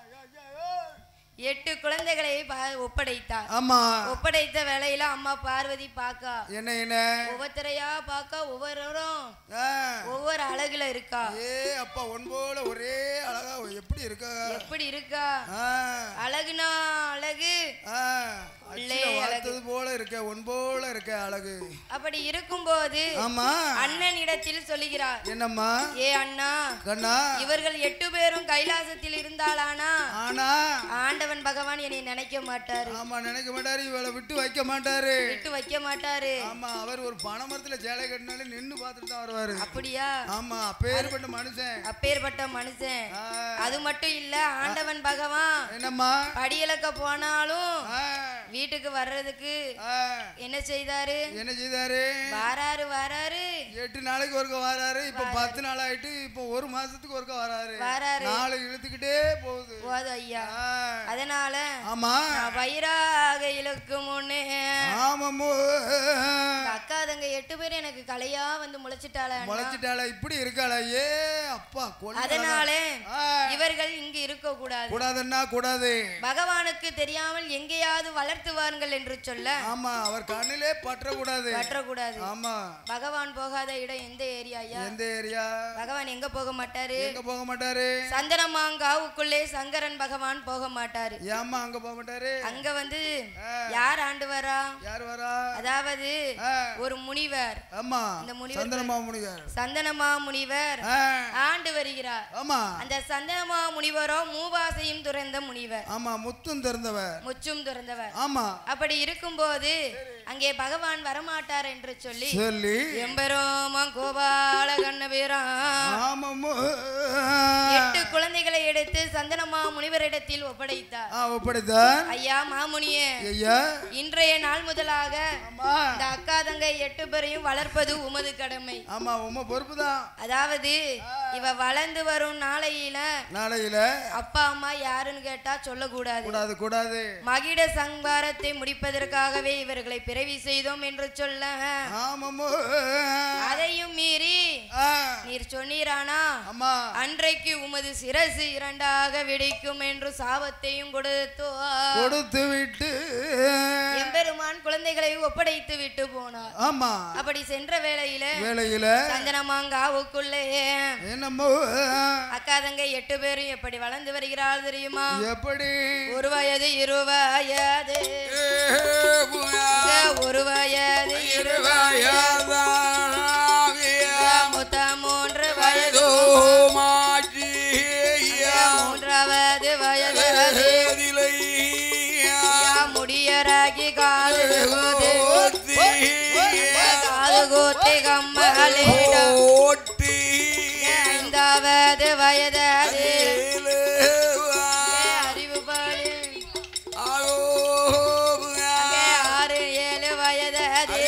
எட்டு குழந்தைகளை பா- ஒப்படைத்தார் ஆமா ஒப்படைத்த வேலையில அம்மா பார்வதி பாக்கா என்ன என்ன ஒவ்வொருத்தரையா பாக்கா ஒவ்வொருவரும் ஆ. ஒவ்வொரு அழகுல இருக்கா ஏ அப்பா ஒன் போல ஒரே அழகா எப்படி இருக்கா எப்படி இருக்கா ஆ, அழகுனா அழகு ஆ, உள்ளே அச்சில அழகு. வார்த்தது போல இருக்க ஒன் போல இருக்க அழகு அப்படி இருக்கும்போது ஆமா அண்ணன் இடத்தில் சொல்லுகிறார் என்னம்மா ஏ அண்ணா கண்ணா இவர்கள் எட்டு பேரும் கைலாசத்தில் இருந்தாலானா ஆனா ஆண்டவன் பகவான் என்னை நினைக்க மாட்டாரு ஆமா நினைக்க மாட்டாரு இவளை விட்டு வைக்க மாட்டாரு விட்டு வைக்க மாட்டாரு ஆமா அவர் ஒரு பனைமரத்துல சேலை கட்டினாலே நின்னு பார்த்துட்டு தான் வருவாரு அப்படியா ஆமா அப்பேற்பட்ட மனுஷன் அப்பேற்பட்ட மனுஷன் ஆ, அது மட்டும் இல்ல ஆண்டவன் பகவான் என்னம்மா படியலக்க போனாலும் ஆ, வீட்டுக்கு வர்றதுக்கு ஆ, என்ன செய்தாரு என்ன செய்தாரு வாராரு வாராரு எட்டு நாளைக்கு ஒருக்க வராரு இப்ப பத்து நாள் ஆயிட்டு இப்ப ஒரு மாசத்துக்கு ஒருக்க வராரு வாராரு. நாளை இழுத்துக்கிட்டே போகுது போதும் ஐயா ஆ, அதனால ஆமா நான் வயிறாக இழுக்கு முன்னே ஆமாமோ இந்த அக்கா தங்க எட்டு பேரும் எனக்கு கலையா வந்து முளைச்சிட்டாள முளைச்சிட்டாள இப்படி இருக்காள ஏ அப்பா கொல்ல அதனாலே ஆ. இவர்கள் இங்கு இருக்க கூடாது கூடாதுன்னா கூடாது பகவானுக்கு தெரியாமல் எங்கேயாவது வளர்த்துவார்கள் என்று சொல்ல ஆமா அவர் கண்ணிலே பற்றக்கூடாது பற்றக்கூடாது ஆமா பகவான் போகாத இடம் எந்த ஏரியா ஐயா எந்த ஏரியா பகவான் எங்க போக மாட்டாரு எங்க போக மாட்டாரு சந்தனமாங்காவுக்குள்ளே சங்கரன் பகவான் போக மாட்டாரு ஏம்மா அங்க போக மாட்டாரு அங்க வந்து ஆ. யார் ஆண்டு வரா யார் வரா அதாவது ஆ, ஒரு முனிவர் ஆமா இந்த முனிவர் சந்திரமா முனிவர் சந்தனமா முனிவர் ஆ, ஆண்டு வருகிறார் ஆமா அந்த சந்தனமா முனிவரோ மூவாசையும் துறந்த முனிவர் ஆமா முத்தும் திறந்தவர் முச்சும் துறந்தவர் ஆமா அப்படி இருக்கும்போது அங்கே பகவான் வரமாட்டார் என்று சொல்லி சொல்லி எம்பெருமா கோபால கண்ணபீரான் ஆமாமோ எட்டு குழந்தைகளை எடுத்து சந்தனமா முனிவரிடத்தில் ஒப்படைத்தார் ஆ ஒப்படைத்தான் ஐயா மாமுனியே ஐயா இன்றைய நாள் முதலாக ஆமா இந்த அக்கா தங்க எட்டு பேரையும் வளர்ப்பது உமது கடமை ஆமா உமா பொறுப்பு தான் அதாவது இவ வளர்ந்து வரும் நாளையில நாளையில அப்பா அம்மா யாருன்னு கேட்டா சொல்லக்கூடாது கூடாது கூடாது மகிட சங்காரத்தை முடிப்பதற்காகவே இவர்களை பிறவி செய்தோம் என்று சொல்ல ஆமாமோ அதையும் மீறி ஆ, நீர் சொன்னீரானா ஆமா அன்றைக்கு உமது சிரசு இரண்டாக வெடிக்கும் என்று சாபத்தையும் கொடுத்தோ கொடுத்து விட்டு எம்பெருமான் குழந்தைகளை ஒப்படைத்து விட்டு போனார் ஆமா அப்படி சென்ற வேளையில வேலையில சந்தனமாங்காவுக்குள்ளே என்னமோ அக்கா தங்கை எட்டு பேரும் எப்படி வளர்ந்து வருகிறாள் தெரியுமா எப்படி ஒரு வயது இரு வயது ஒரு வயது இரு முத்த மூன்று வயது மூன்றாவது வயது முடியராகி காது கூத்து, காது கூத்தி கம்மலிடம் ஐந்தாவது வயது அறிவு பாலு ஆறு ஏழு வயது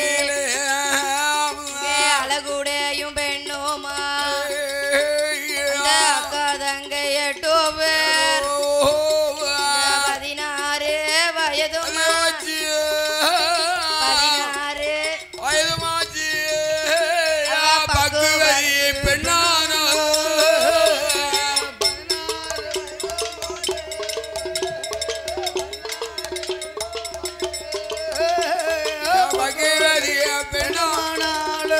அழகுடையும் பெண்ணுமா இந்த அக்கா தங்கை எட்டு பேர் பதினாறு வயதுமா பதினாறு பெண்ணானாளு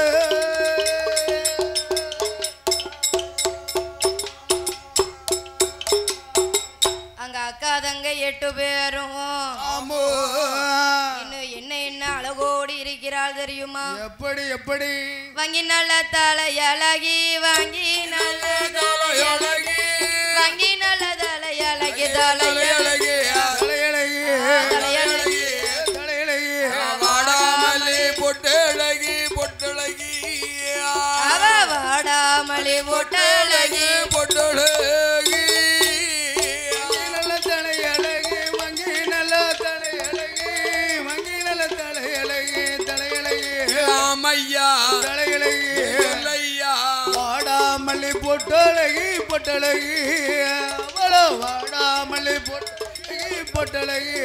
அங்க அக்கா தங்கை எட்டு பேரும் ஆமோ இன்னும் என்ன என்ன அழகோடி இருக்கிறாள் தெரியுமா எப்படி எப்படி வாங்கி நல்ல தலையழகி வாங்கி நல்ல தலையழகி வாங்கி நல்ல தலையழகி தலையழகி தலையழகி தலையழகி தலையழகி வாடாமல்லி பொட்டழகி பொட்டழகி அவ வாடாமலி பொட்டழகி பொட்டழகி நல்ல தலையழகி மங்கி நல்ல தலையழகி மங்கி நல்ல தலையழகி தலையழகி ராமையா தலையழகி இல்லையா வாடாமல்லி பொட்டழகி பொட்டழகி அவளோ வாடாமல்லி பொட்டழகி பொட்டழகி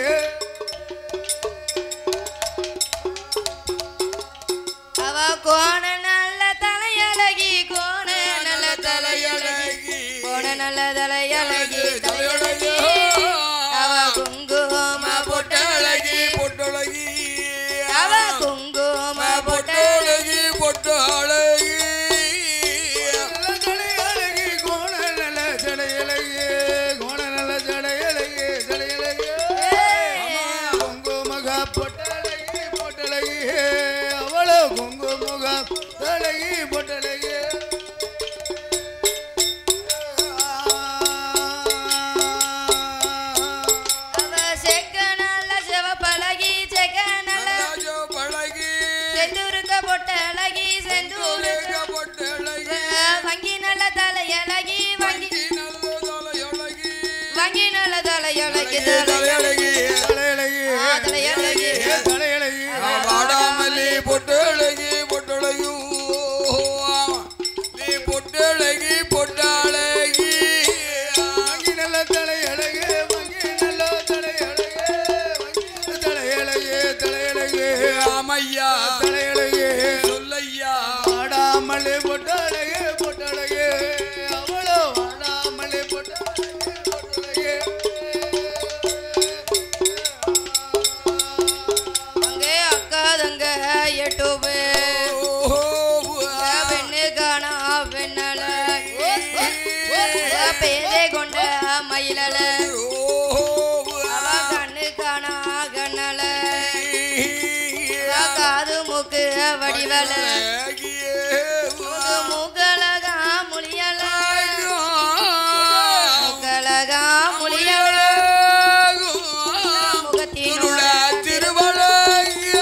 அவ கோண நல்ல தலையழகி கோண நல்ல தலையழகி கோண நல்ல தலையழகி தலையழகி அவ குங்கும பொட்டழகி பொட்டழகி அவ குங்கும பொட்டழகி பொட்டழகி பொட்டழகி ஜடையழகி கோண நல்ல ஜடையழகி கோண நல்ல ஜடையழகி ஜடையழகி குங்குமக பொட்டழகி பொட்டழகி அவளோ குங்குமுக தழகி பொட்டழகி அவ செக்க நல்ல சிவப்பழகி செக்க நல்ல ராஜோ பழகி செந்தூருக்க பொட்டழகி செந்தூருக்க பொட்டழகி வங்கி நல்ல தலையழகி வங்கி நல்ல தலையழகி வங்கி நல்ல தலையழகி தலையழகி தலையழகி ஆ, தலையழகி. தலையழகி வாடாமல்லி பொட்டழகி பொட்டழகி நீ பொட்டழகி பொட்டழகி வாங்கி நல்ல தலையழகு வாங்கி நல்ல தலையழகு வாங்கி தலையழகு தலையழகு ராமையா தலையழகு சொல்லையா வாடாமலே பொட்டழகு பொட்டழகு அவளோ வாடாமலே பொட்டழகு பொட்டழகு அங்கே அக்கா தங்க எட்டு பேர் பெண்ணு காணா பெண்ணல பேதை கொண்ட மயிலல அவ கண்ணு காணா கண்ணல அவ காது மூக்கு வடிவல மூக்கழகா முழியல மூக்கழகா முழியல முகத்தினோட திருவளையா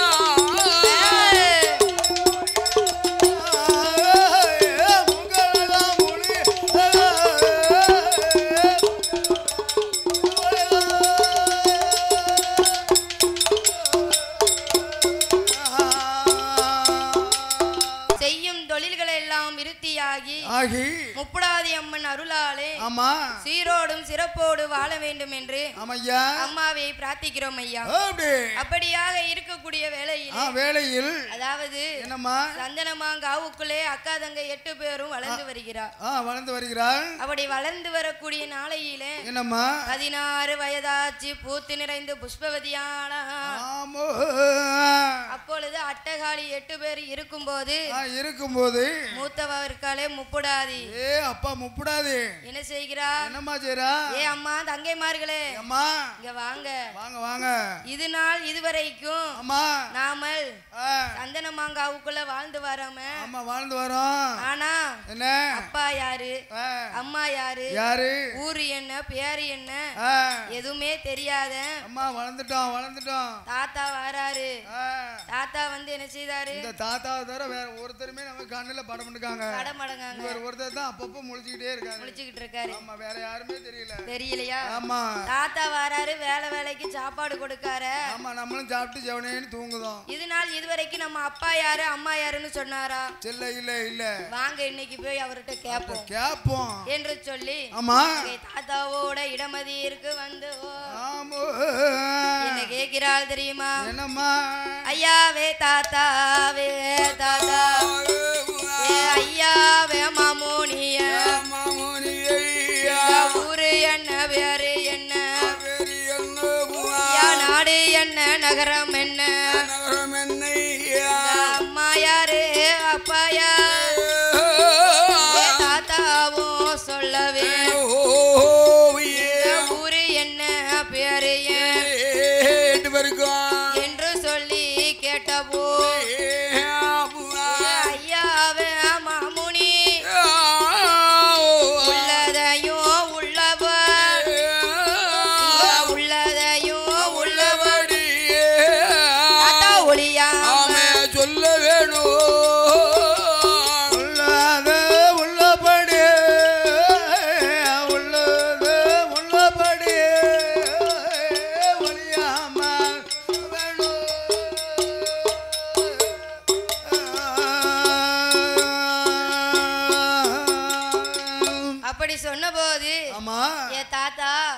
செய்யும் தொழில்கள் எல்லாம் விருத்தியாகி ஆகி முப்புடாதி அம்மன் அருளாலே ஆமா சீரோடும் சிறப்போடு வாழ வேண்டும் என்று ஆமையா அம்மாவை பிரார்த்திக்கிறோம் ஐயா அப்படி அப்படியாக இருக்கக்கூடிய ஆ வேளையில் வேளையில் அதாவது என்னம்மா சந்தனமாங்காவுக்குள்ளே அக்கா தங்க எட்டு பேரும் வளர்ந்து வருகிறார் ஆ வளர்ந்து வருகிறாள் அப்படி வளர்ந்து வரக்கூடிய நாளையிலே என்னம்மா பதினாறு வயதாச்சு பூத்து நிறைந்து புஷ்பவதியான ஆமோ அப்பொழுது அட்டகாளி எட்டு பேர் இருக்கும்போது ஆ இருக்கும்போது மூத்தவர்காலே முப்புடாதி ஏ அப்பா முப்படாது என்ன செய்கிறார் என்னம்மா செய்றா ஏ அம்மா தங்கைமார்களே அம்மா இங்க வாங்க வாங்க வாங்க இது நாள் இதுவரைக்கும் அம்மா நாமல் ஆ, சந்தன மாங்காவுக்குள்ள வாழ்ந்து வரோம ஆமா வாழ்ந்து வரோம் ஆனா என்ன அப்பா யாரு ஆ, அம்மா யாரு யாரு ஊரு என்ன பேரு என்ன ஆ, எதுவுமே தெரியாத அம்மா வளர்ந்துட்டோம் வளர்ந்துட்டோம் தாத்தா வராரு ஆ, தாத்தா வந்து என்ன செய்தாரு இந்த தாத்தாவை தவிர வேற ஒருத்தருமே நம்ம கண்ணுல படம் பண்ணிருக்காங்க கடமடங்காங்க இவர் ஒருத்தர் தான் அப்பப்போ முழிச்சுக்கிட்டே இருக்காரு முழிச்சுக்கிட்டு இருக்காரு ஆமா வேற யாருமே தெரியல தெரியலையா ஆமா தாத்தா வராரு வேலை வேலைக்கு சாப்பாடு கொடுக்காரு ஆமா நம்மளும் சாப்பிட்டு ஜெவனேன்னு தூங்குதோம் இது நாள் இதுவரைக்கும் நம்ம அப்பா யாரு அம்மா யாருன்னு சொன்னாரா இல்ல இல்ல இல்ல வாங்க இன்னைக்கு போய் அவர்கிட்ட கேட்போம் கேப்போம் என்று சொல்லி ஆமா அங்கே தாத்தாவோட இடமதியிற்கு வந்து ஓ, ஆமோ என்ன கேட்கிறாள் தெரியுமா என்னம்மா ஐயாவே தாத்தாவே தாத்தா ஏ ஐயாவே மாமோனிய ஊரு என்ன வேறு என்ன ஐயா நாடு என்ன நகரம் என்ன அம்மா யாரு அப்பா யார் ஏ தாத்தாவும் சொல்லவே ஊரு என்ன பேரு ஏன் என்று சொல்லி கேட்டபோ ஐயாவே மாமுனி உள்ளதையும் உள்ளவர் உள்ளதையும் உள்ளவர் தாத்தா ஒளியாம சொல்ல வேணும் உள்ளாத உள்ளபடி உள்ளது உள்ளபடி ஒளியாம வேணும்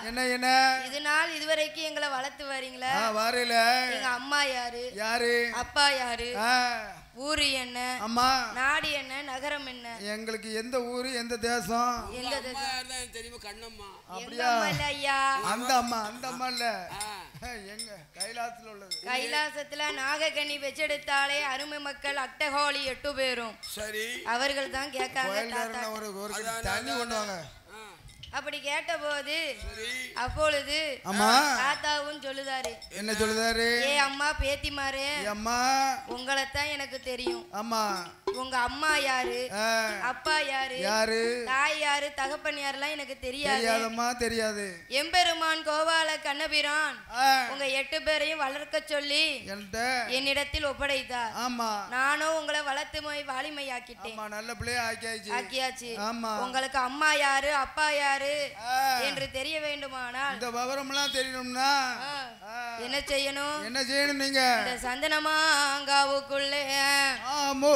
என்ன என்ன இது நாள் இதுவரைக்கும் எங்களை வளர்த்து வரீங்களே ஆ வாரையில எங்க அம்மா யாரு யாரு அப்பா யாரு ஆ ஊரு என்ன அம்மா நாடு என்ன நகரம் என்ன எங்களுக்கு எந்த ஊரு எந்த தேசம் எங்க அம்மா யார் தான் எனக்கு தெரியுமா கண்ணம்மா எங்க அம்மா இல்ல ஐயா அந்த அம்மா அந்த அம்மா இல்ல ஆ. எங்க கைலாசத்துல உள்ளது கைலாசத்துல நாகக்கண்ணி வச்செடுத்தாலே அருமை மக்கள் அட்டகோழி எட்டு பேரும் சரி அவர்கள் தான் கேட்காங்க தாத்தா கோயில்காரன் ஒரு ஒரு கட்டி தண்ணி கொண்டு வாங்க ஆ. அப்படி கேட்டபோது சரி அப்பொழுது அம்மா தாத்தாவும் சொல்லுதாரு என்ன சொல்லுதாரு ஏ அம்மா பேத்திமாரு ஏ அம்மா உங்களைத்தான் எனக்கு தெரியும் அம்மா உங்க அம்மா யாரு ஆ, அப்பா யாரு யாரு தாய் யாரு தகப்பன் யாருலாம் எனக்கு தெரியாது தெரியாதம்மா தெரியாது எம்பெருமான் கோபால கண்ணபிரான் ஆ, உங்க எட்டு பேரையும் வளர்க்க சொல்லி என்கிட்ட என்னிடத்தில் ஒப்படைத்தார் ஆமா நானும் உங்களை வளர்த்து மை வாலிமையாக்கிட்டேன் ஆமா நல்ல பிள்ளைய ஆக்கியாச்சு ஆக்கியாச்சு ஆமா உங்களுக்கு அம்மா யாரு அப்பா யாரு ஆ, என்று தெரிய வேண்டுமானால் இந்த விவரம்லாம் தெரியணும்னா ஆ, ஆ, என்ன செய்யணும் என்ன செய்யணும் நீங்க இந்த சந்தனமாங்காவுக்குள்ளே ஆமோ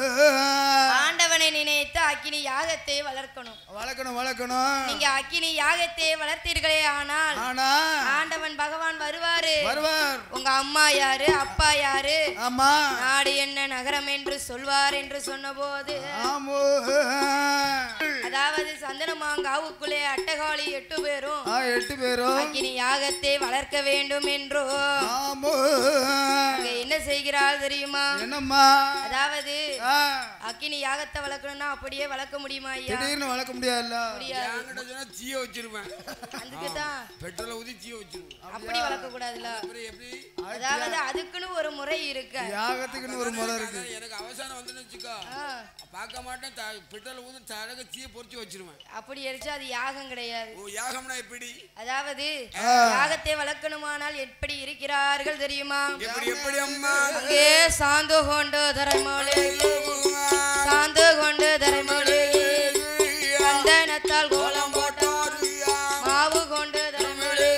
ஆண்டவனை நினைத்து அக்கினி யாகத்தை வளர்க்கணும் வளர்க்கணும் வளர்க்கணும் நீங்க அக்கினி யாகத்தை வளர்த்தீர்களே ஆனால் ஆனா ஆண்டவன் பகவான் வருவாரு வருவார் உங்க அம்மா யாரு அப்பா யாரு ஆமா நாடு என்ன நகரம் என்று சொல்வார் என்று சொன்னபோது ஆமோ அதாவது சந்தனமாங்காவுக்குள்ளே அட்டகாளி எட்டு பேரும் ஆ எட்டு பேரும் அக்கினி யாகத்தை வளர்க்க வேண்டும் என்றோ ஆமோ அங்க என்ன செய்கிறாள் தெரியுமா என்னம்மா அதாவது ஆ, அக்கினி யாகத்தை வளர்க்கணும்னா அப்படியே வளர்க்க முடியுமா ஐயா திடீர்னு வளர்க்க முடியாதுல்ல முடியாது என்கிட்ட சொன்னா தீய வச்சிருவேன் அதுக்கு தான் பெட்ரோலை ஊத்தி தீய வச்சிருவேன் அப்படி வளர்க்க கூடாதுல அப்புறம் எப்படி அதாவது அதுக்குன்னு ஒரு முறை இருக்கு யாகத்துக்குன்னு ஒரு முறை இருக்கு அதான் எனக்கு அவசரம் வந்துன்னு வச்சுக்கோ ஆ, பார்க்க மாட்டேன் த- பெட்ரோலை ஊத்தி தடக தீய பொறிச்சு வச்சிருவேன் அப்படி எரிச்சா அது யாகம் கிடையாது ஓ யாகம்னா எப்படி அதாவது யாகத்தை வளர்க்கணுமானால் எப்படி இருக்கிறார்கள் தெரியுமா எப்படி எப்படி அம்மா அங்கே சாந்து கொண்டு தரைமொழி சாந்து கொண்டு தரைமொழி சந்தனத்தால் கோலம் போட்டார் மாவு கொண்டு தரைமொழி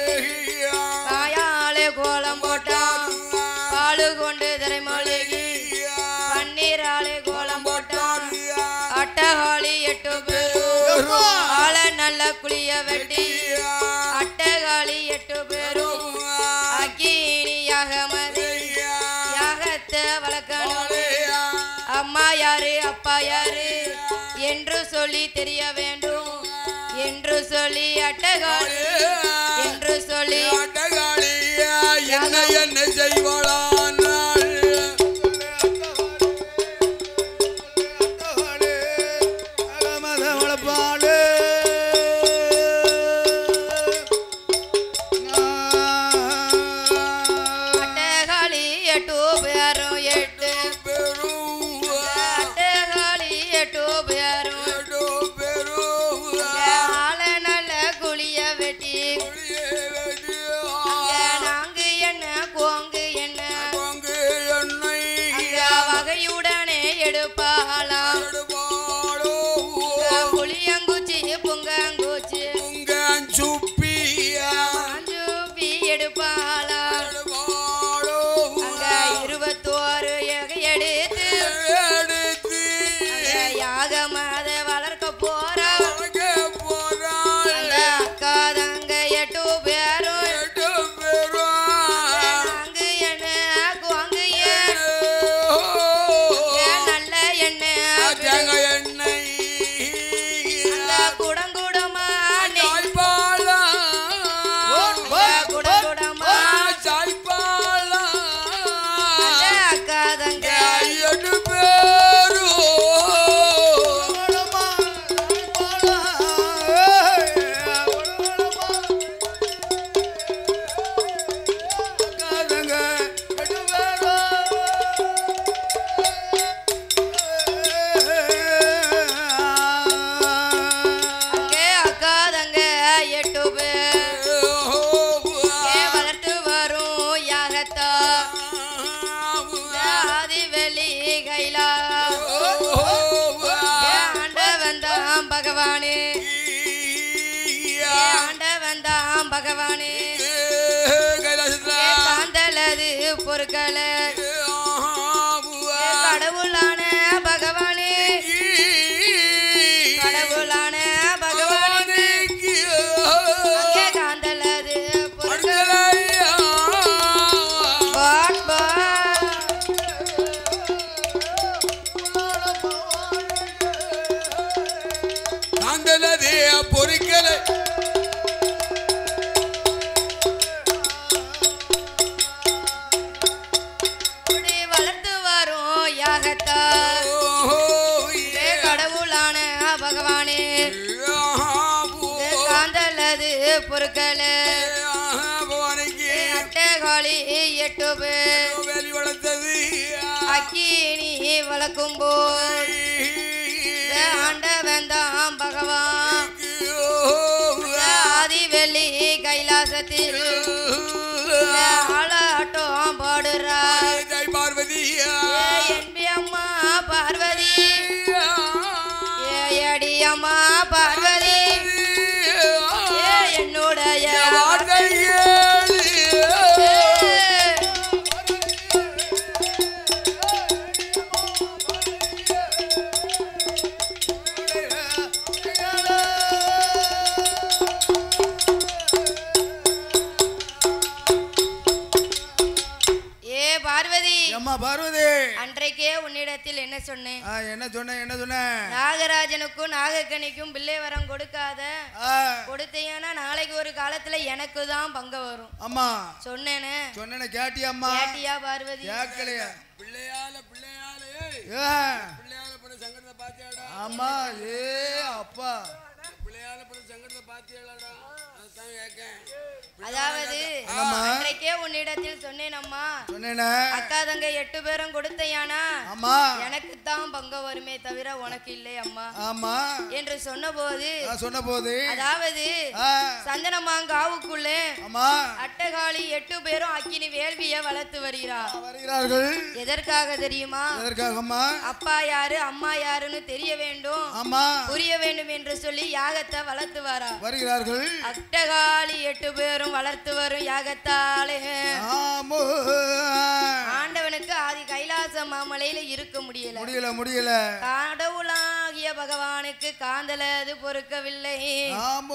காயாலே கோலம் போட்டான் பாலு கொண்டு தரைமொழி பன்னீராலே கோலம் போட்டான் அட்டகாளி எட்டு பேரும் ஆள நல்ல குளிய வெட்டி அட்டகாளி எட்டு பேரும் அக்கினி யாகமது யாகத்தை வளர்க்கணும் அம்மா யாரு அப்பா யாரு என்று சொல்லி தெரிய வேண்டும் என்று சொல்லி அட்டகாளி என்று சொல்லி என்ன என்ன செய்வாளானால் அட்டகாளி எட்டு பேரும் எட்டு அட்டகாளி எட்டு பேரும் ஆள நல்ல குளிய வெட்டி நாங்கு என்ன கோங்கு என்ன அங்க வகையுடனே எடுப்பாளாம் புளியங்குச்சி புங்கங்குச்சி மாஞ்சூப்பி எடுப்பாளாம் அங்க இருபத்தோரு எகை எடுத்து அங்க யாகமத வளர்க்க போறா அந்த அக்கா தங்க எட்டு பேரும் நாங்கு என்ன கோங்கு என்ன நல்ல எண்ணெய் தேங்காய் எண்ணெய் அந்த குடங்குடமா நெய் சாய்பாலா குடங்குடமா சாய்பாலா அந்த அக்கா தங்க எட்டு பேரும் அங்கே அக்கா தங்க எட்டு பேர் ஏ வளர்த்து வரும் யாகத்தா ஆதிவெளி கைலா ஏ ஆண்டவன் தான் பகவானே ஏ ஆண்டவன் தான் பகவானே ஏ காந்தலது பொருட்களை ஏ கடவுளான பகவானே கடவுளான பகவானே அங்கே காந்த பொருட்கள் பவானிக்கு அட்டகாளி எட்டு பேர் வேலி வளர்த்தது அக்கினி வளர்க்கும் போல் ஆண்டவன் தான் பகவான் ஆதி வெள்ளி கைலாசத்தில் ஆளாட்டம் பாடுறார் ஜெய் பார்வதி ஏ என்பி அம்மா பார்வதி ஏ அடி அம்மா பார்வதி ஏ என்னுடைய ஏ பார்வதி அம்மா பார்வதி அன்றைக்கே உன்னிடத்தில் என்ன சொன்னேன் ஆ, என்ன சொன்ன என்ன சொன்ன நாகராஜனுக்கும் நாகக்கணிக்கும் பிள்ளை வரம் கொடுக்காத ஆ, கொடுத்தீங்கன்னா நாளைக்கு ஒரு காலத்துல எனக்கு தான் பங்க வரும் அம்மா சொன்னேனே சொன்ன கேட்டியாம்மா கேட்டியா பார்வதி கேட்கலையா பிள்ளையால பிள்ளையால ஏய், ஏ, பிள்ளையால பட சங்கடத்தை பாத்தியாடா அம்மா ஏ அப்பா பிள்ளையால பட சங்கடத்தை பாத்தியாடாடா அதுதான் கேட்கேன் அதாவது என்னம்மா? அன்றைக்கே உன்னிடத்தில் சொன்னேன் அம்மா சொன்னேனே அக்கா தங்க எட்டு பேரும் கொடுத்தையானா அம்மா எனக்கு தான் பங்க வருமே தவிர உனக்கு இல்லை அம்மா ஆமா என்று சொன்னபோது நான் சொன்ன போது அதாவது ஆ, சந்தனமாங்காவுக்குள்ளே அம்மா அட்டகாளி எட்டு பேரும் அக்கினி வேள்விய வளர்த்து வருகிறார் வருகிறார்கள் எதற்காக தெரியுமா எதற்காகம்மா அப்பா யாரு அம்மா யாருன்னு தெரிய வேண்டும் ஆமா புரிய வேண்டும் என்று சொல்லி யாகத்தை வளர்த்து வரா வருகிறார்கள் அட்டகாளி எட்டு பேரும் வளர்த்து வரும் யாகத்தாலே ஆமோ ஆண்டவனுக்கு ஆதி கைலாச மாமலையில இருக்க முடியல முடியல முடியல கடவுளாகிய பகவானுக்கு காந்தலது பொறுக்கவில்லை ஆமோ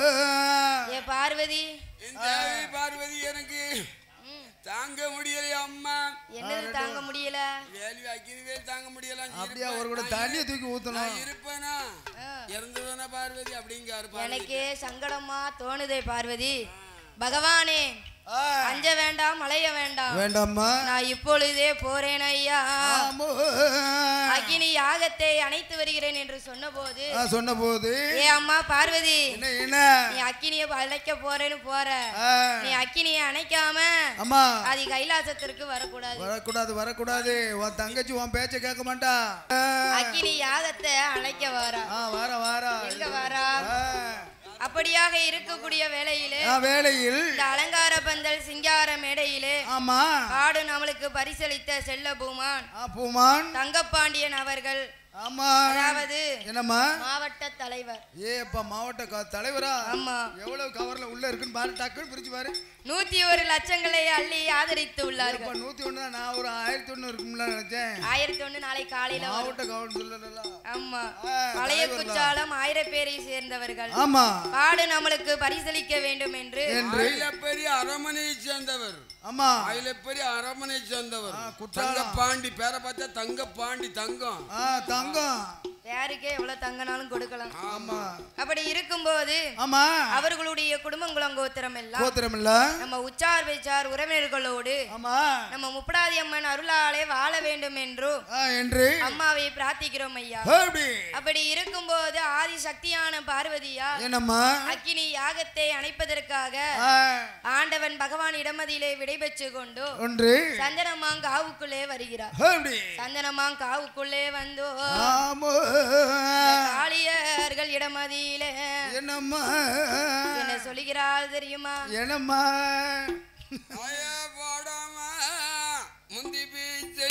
ஏ பார்வதி என் தேவி பார்வதி எனக்கு தாங்க முடியலையா அம்மா என்னது தாங்க முடியல வேலி வைக்கிறது வேல் தாங்க முடியல அப்படியா ஒரு கூட தண்ணியை தூக்கி ஊத்தணும் நான் இருப்பேனா இறந்துதானே பார்வதி அப்படிங்காரு பார்வதி. எனக்கே சங்கடமா தோணுதே பார்வதி பகவானே ஆ, அஞ்ச வேண்டாம் அலைய வேண்டாம் வேண்டாம்மா நான் இப்பொழுதே போறேன் ஐயா ஆமோ அக்கினி யாகத்தை அணைத்து வருகிறேன் என்று சொன்னபோது ஆ, சொன்ன போது ஏ அம்மா பார்வதி என்ன என்ன நீ அக்கினிய அழைக்க போறேன்னு போற ஆ, நீ அக்கினிய அணைக்காம அம்மா ஆதி கைலாசத்திற்கு வரக்கூடாது வரக்கூடாது வரக்கூடாது உன் தங்கச்சி உன் பேச்ச கேட்க மாட்டா ஆ, அக்கினி யாகத்தை அழைக்க வாரா ஆ வார வாரா எங்க வாரா ஆ, அப்படியாக இருக்கக்கூடிய வேளையிலே ஆ, வேளையில் இந்த அலங்கார பந்தல் சிங்கார மேடையிலே ஆமா காடு நம்மளுக்கு பரிசளித்த செல்ல பூமான் ஆ, பூமான் தங்கப்பாண்டியன் அவர்கள் ஆமா அதாவது என்னம்மா மாவட்ட தலைவர் ஏ அப்பா மாவட்ட க- தலைவரா ஆமா எவ்வளவு கவர்ல உள்ள இருக்குன்னு பாரு டக்குன்னு பிரிச்சு பாரு நூத்தி ஒரு லட்சங்களை அள்ளி ஆதரித்து உள்ளார்கள் இப்ப நூத்தி ஒண்ணு தான் நான் ஒரு ஆயிரத்தி ஒண்ணு இருக்கும்ல நினைச்சேன் ஆயிரத்தி ஒண்ணு நாளை காலையில வரும். மாவட்ட கவர்னர் சொல்லல ஆமா ஆ, பழைய தலைவர்களா? குச்சாலம் ஆயிரம் பேரை சேர்ந்தவர்கள் ஆமா காடு நம்மளுக்கு பரிசளிக்க வேண்டும் என்று என்று அயிலப்பெரிய அரமனையை சேர்ந்தவர் ஆமா அயிலப்பெரிய அரமனை சேர்ந்தவர் ஆ, குற்றாலம். தங்க பாண்டி பேரை பார்த்தா தங்க பாண்டி தங்கம் ஆ தங்கம் யாருக்கே எவ்வளவு தங்கனாலும் கொடுக்கலாம் ஆமா அப்படி இருக்கும்போது ஆமா அவர்களுடைய குடும்பங்குளம் கோத்திரம் எல்லாம் கோத்திரம் இல்ல நம்ம உச்சார் வைச்சார் உறவினர்களோடு ஆமா நம்ம முப்படாதி அம்மன் அருளாலே வாழ வேண்டும் என்றும் ஆ, என்று அம்மாவை பிரார்த்திக்கிறோம் ஐயா அப்படி அப்படி இருக்கும்போது ஆதி சக்தியான பார்வதியா என்னம்மா அக்கினி யாகத்தை அணைப்பதற்காக ஆ, ஆண்டவன் பகவான் இடமதியிலே விடைபெற்று கொண்டு ஒன்று சந்தனமாங் காவுக்குள்ளே வருகிறார் அப்படி சந்தனமாங் காவுக்குள்ளே வந்தோ ஆமோ காளியர்கள் இடமதியிலே என்னம்மா என்ன சொல்லுகிறாள் தெரியுமா என்னம்மா ஆயா போடாம முந்தி பீச்சை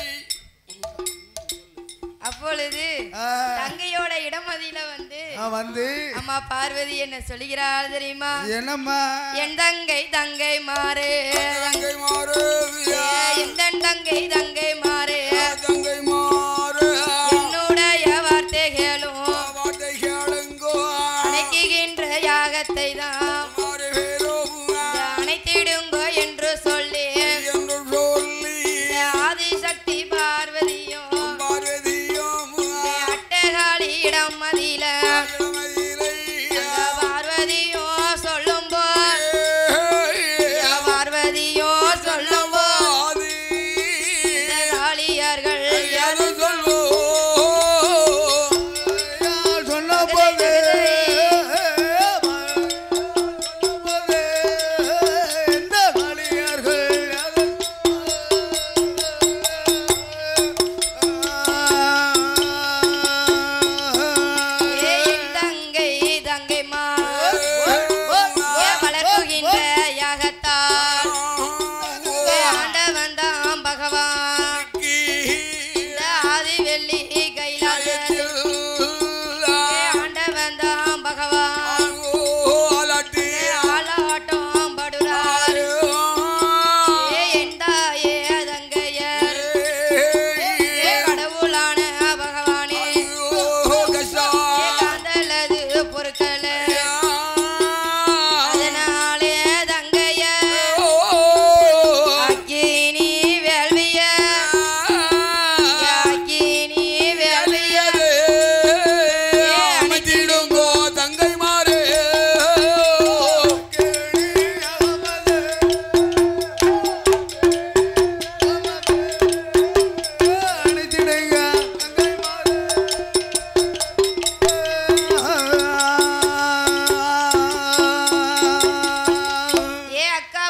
அப்பொழுது ஆ, தங்கையோட இடமதியில வந்து ஆ, வந்து அம்மா பார்வதி என்ன சொல்லுகிறாள் தெரியுமா என்னம்மா என் தங்கை தங்கை மாறு தங்கை மாறு எந்த தங்கை தங்கை மாறு தங்கை மாறு என்னுடைய வார்த்தைகளும் வார்த்தை கேளுங்கோ அணைக்குகின்ற யாகத்தை தான் மாறு வேறோம் அணைத்திடுங்கோ என்று சொல்லி என்று சொல்லி ஆதிசக்தி பார்வதியும் பார்வதியும் அட்டகாளியிடம் மதியில பார்வதியும் சொல்லும் போல் பார்வதியும் சொல்லும் போல் காளி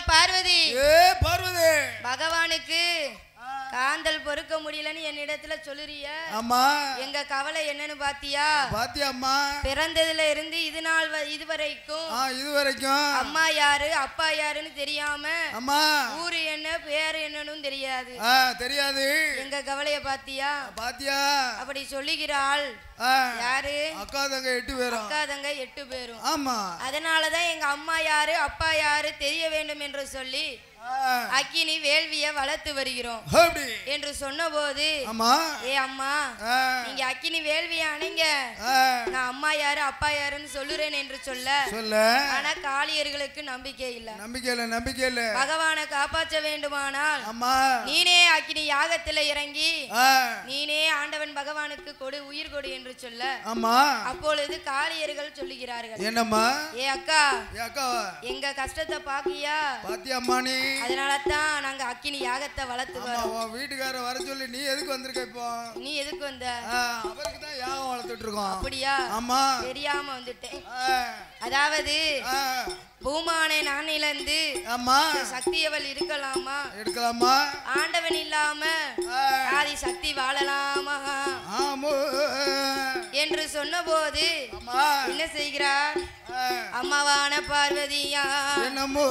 பார்வதி ஏ பார்வதி பகவானுக்கு காந்தல் பொறுக்க முடியலன்னு என்னிடத்துல சொல்லுறிய ஆமா எங்க கவலை என்னன்னு பாத்தியா பாத்தியா அம்மா பிறந்ததுல இருந்து இது நாள் வ- இதுவரைக்கும் ஆ இது வரைக்கும் அம்மா யாரு அப்பா யாருன்னு தெரியாம அம்மா ஊரு என்ன பேர் என்னன்னு தெரியாது ஆ தெரியாது எங்க கவலைய பாத்தியா பாத்தியா அப்படி சொல்லுகிறாள் ஆ யாரு அக்கா தங்க எட்டு பேரும் அக்கா தங்க எட்டு பேரும் ஆமா அதனாலதான் எங்க அம்மா யாரு அப்பா யாரு தெரிய வேண்டும் என்று சொல்லி ஆ, அக்கினி வேள்விய வளர்த்து வருகிறோம் அப்படி என்று சொன்னபோது ஆமா ஏ அம்மா ஆ, நீங்க அக்கினி வேள்விய அணைங்க ஆ, நான் அம்மா யாரு அப்பா யாருன்னு சொல்லுறேன் என்று சொல்ல சொல்ல ஆனா காளியர்களுக்கு நம்பிக்கை இல்ல நம்பிக்கை இல்ல நம்பிக்கை இல்ல பகவானை காப்பாற்ற வேண்டுமானால் ஆமா நீனே அக்கினி யாகத்துல இறங்கி ஆ, நீனே ஆண்டவன் பகவானுக்கு கொடு உயிர் கொடு என்று சொல்ல ஆமா அப்பொழுது காளியர்கள் சொல்லுகிறார்கள் என்னம்மா ஏ அக்கா ஏ அக்காவா எங்க கஷ்டத்தை பாக்கியா பாத்தியா அம்மா நீ அதனால தான் நாங்க அக்கினி யாகத்தை வளர்த்து ஆமா வரோம் உன் வீட்டுக்கார வர சொல்லி நீ எதுக்கு வந்திருக்க இப்போ நீ எதுக்கு வந்த ஆ, அவருக்கு தான் யாகம் வளர்த்துட்டு இருக்கோம் அப்படியா ஆமா தெரியாம வந்துட்டேன் ஆ, அதாவது ஆ, பூமானை நான் இழந்து ஆமா சக்தியவள் இருக்கலாமா எடுக்கலாமா ஆண்டவன் இல்லாம ஆ, ஆதி சக்தி வாழலாமா ஆமோ என்று சொன்னபோது ஆமா என்ன செய்கிறார் ஆ, அம்மாவான பார்வதியா என்னமோ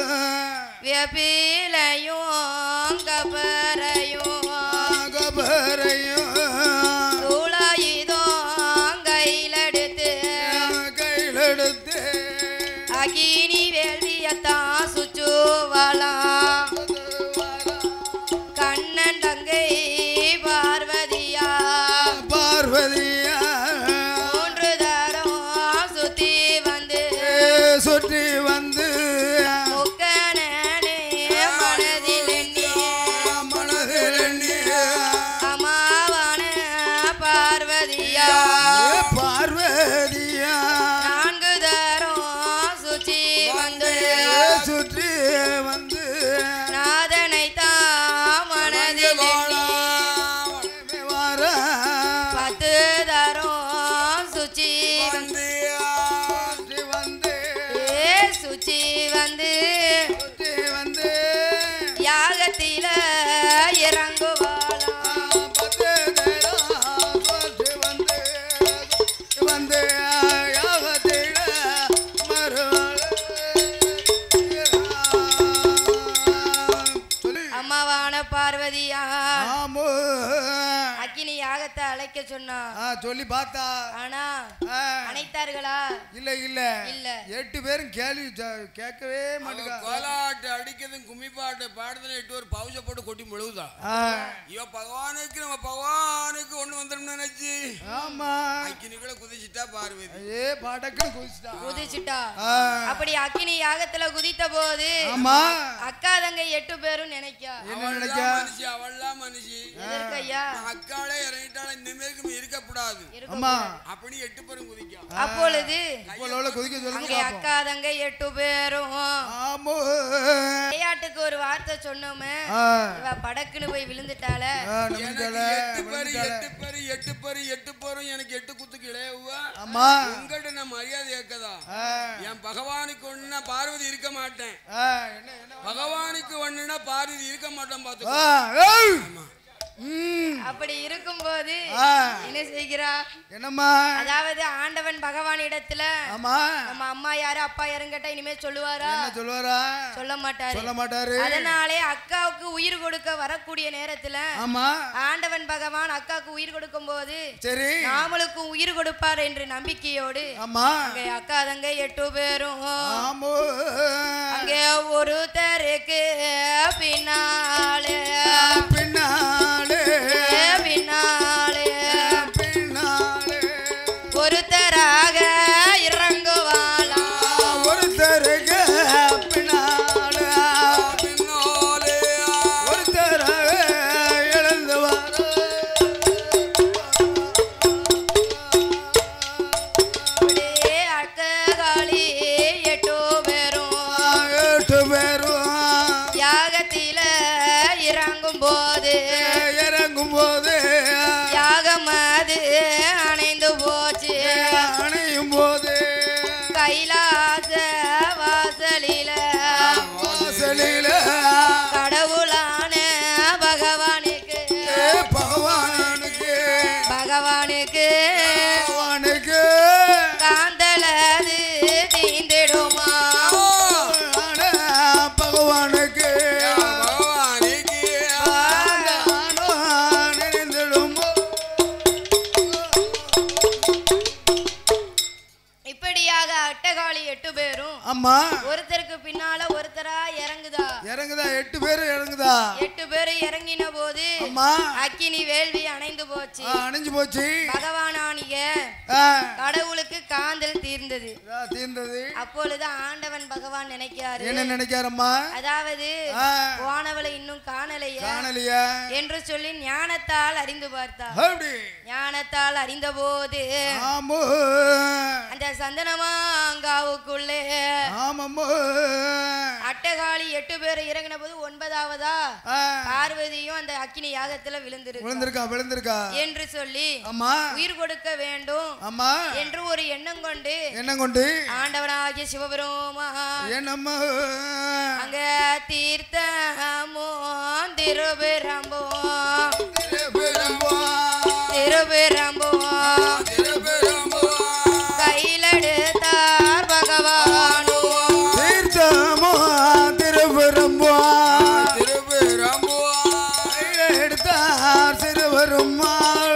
வெப்பிலையும் கபரையும் கபரையும் சூளாயுதம் கையிலெடுத்து கையில் எடுத்து அகினி வேள்வியத்தான் சுச்சுவலாம் கண்ணன் தங்கை பார்வதியா பார்வதியா மூன்று தரம் சுத்தி வந்து சுற்றி வந்து முக்கனே மனதில் எண்ணி மனதில் எண்ணி, அம்மாவான பார்வதியா பார்வதியா நான்கு தரம் சுச்சி வந்து சுற்றி வந்து நாதனை தான் மனதில் எண்ணி வார பத்து தரம் சுச்சி வந்து சுற்றி வந்து ஏ சுச்சி வந்து சுற்றி வந்து யாகத்தில இறங்குவாளாம் பத்து நேரம் சுற்றி வந்து வந்து யாகத்திட மறுவாழ் அம்மாவான பார்வதியா ஆமோ அக்கினி யாகத்தை அழைக்க சொன்னா ஆ சொல்லி பார்த்தா ஆனா ஆ, அணைத்தார்களா இல்ல இல்ல இல்ல. எட்டு பேரும் கேள்வி ஜ- கேட்கவே அவன் மாட்டேங்க கோலாட்டு அடிக்கிறதும் கும்மி பாட்டு பாடுறதுல எட்டு ஒரு பவுச போட்டு கொட்டி முழுகுதா ஐயோ பகவானுக்கு நம்ம பகவானுக்கு ஒண்ணு வந்துடும் நினைச்சு ஆமா அக்கினிக்குள்ள குதிச்சுட்டா பார்வதி ஏ படக்குன்னு குதிச்சுட்டா குதிச்சுட்டா ஆ, அப்படி அக்கினி யாகத்துல குதித்த போது ஆமா அக்கா தங்க எட்டு பேரும் நினைக்கா என்ன அவள்லாம் நினைக்க மனுஷி அவள்லாம் மனுஷி எதற்கு ஐயா நான் அக்காளே இறங்கிட்டாலும் இந்த மாரி இருக்கக்கூடாது இருக்க ஆமா அப்படி எட்டு பேரும் குதிக்கும் அப்பொழுது இப்போல குதிக்க சொல்லுங்க அங்கே பாப்போம் அக்கா தங்க எட்டு பேரும் ஆமோ விளையாட்டுக்கு ஒரு வார்த்தை சொன்னோமே ஆ, இவ படக்குன்னு போய் விழுந்துட்டால ஆ, எனக்கு நம்பிக்கையில எட்டு பேரு விழுந்துட்டாளே. எட்டு பேரு எட்டு பேரு எட்டு பேரும் எனக்கு எட்டு குத்துக்கு இளையவா ஆமா உங்ககிட்ட நான் மரியாதை கேட்கதா ஆ, என் பகவானுக்கு ஒண்ணுனா பார்வதி இருக்க மாட்டேன் ஆ, என்ன என்ன பகவானுக்கு ஒண்ணுனா பார்வதி இருக்க மாட்டேன் ஆ, பாத்து ஏய்! ம், அப்படி இருக்கும்போது ஆ, என்ன செய்கிறா என்னம்மா அதாவது ஆண்டவன் பகவான் இடத்துல ஆமா நம்ம அம்மா யாரு அப்பா யாருன்னு கேட்டா இனிமே சொல்லுவாரா என்ன சொல்லுவாரா சொல்ல மாட்டாரு சொல்ல மாட்டாரு அதனாலே அக்காவுக்கு உயிர் கொடுக்க வரக்கூடிய நேரத்துல ஆமா ஆண்டவன் பகவான் அக்காவுக்கு உயிர் கொடுக்கும் போது சரி நாமளுக்கும் உயிர் கொடுப்பார் என்று நம்பிக்கையோடு ஆமா அங்கே அக்கா தங்க எட்டு பேரும் ஆமோ அங்கே ஒருத்தருக்கு பின்னாலே பின்னாலே பின்னாலே பின்னாலே ஒருத்தராக இறங்குவாளாம் ஒருத்தருக்கு பின்னாலே பின்னாலே ஒருத்தராக இழந்து வர அப்படியே அக்ககாளி எட்டு பேரும் எட்டு பேரும் யாகத்தில இறங்கும் போது இறங்கும் போது யாகம் அது அணைந்து போச்சு அணையும் போது கைலாச வாசலில வாசலில வாசலில கடவுளான பகவானுக்கு ஏ பகவானுக்கு பகவானுக்கு பகவானுக்கு காந்தலது தீந்திடுமா ஆன பகவானுக்கு பகவானுக்கு ஆண்டானோ நிறைந்திடுமோ இப்படியாக அட்டகாளி எட்டு பேரும் அம்மா ஒருத்தருக்கு பின்னால ஒருத்தரா இறங்குதா இறங்குதா எட்டு பேர் இறங்குதா எட்டு பேரும் இறங்கின போது அம்மா அக்கினி வேள்வி அணைந்து போச்சு ஆ, அணிஞ்சு போச்சு பகவானானிய ஆ, கடவுளுக்கு காந்தல் தீர்ந்தது இதா தீர்ந்தது அப்பொழுது ஆண்டவன் பகவான் நினைக்காரு என்ன நினைக்காரம்மா அதாவது ஆ, போனவளை இன்னும் காணலையா காணலையா என்று சொல்லி ஞானத்தால் அறிந்து பார்த்தார் அப்படி ஞானத்தால் அறிந்த போது ஆமோ அந்த சந்தனமாங்காவுக்குள்ளே ஆமம்மோ அட்டகாளி எட்டு பேர் இறங்கின போது ஒன்பதாவதா ஆ, பார்வதியும் அந்த அக்கினி யாகத்துல விழுந்திருக்கு விழுந்திருக்கா விழுந்திருக்கா என்று சொல்லி அம்மா உயிர் கொடுக்க வேண்டும் அம்மா என்று ஒரு எண்ணம் கொண்டு என்ன கொண்டு ஆண்டவனாகிய சிவபெருமா என்னம்மா அங்க தீர்த்தமோ திருபிரம்போ திருப்பெரும்பா, திருபிரம்போ திருப்பெரும்போ கையிலெடுத்தார் பகவானோ தீர்த்தமோ திருப்பெரும்பா, திருப்பெரும்போ கையில எடுத்தார் சிறுவருமாள்.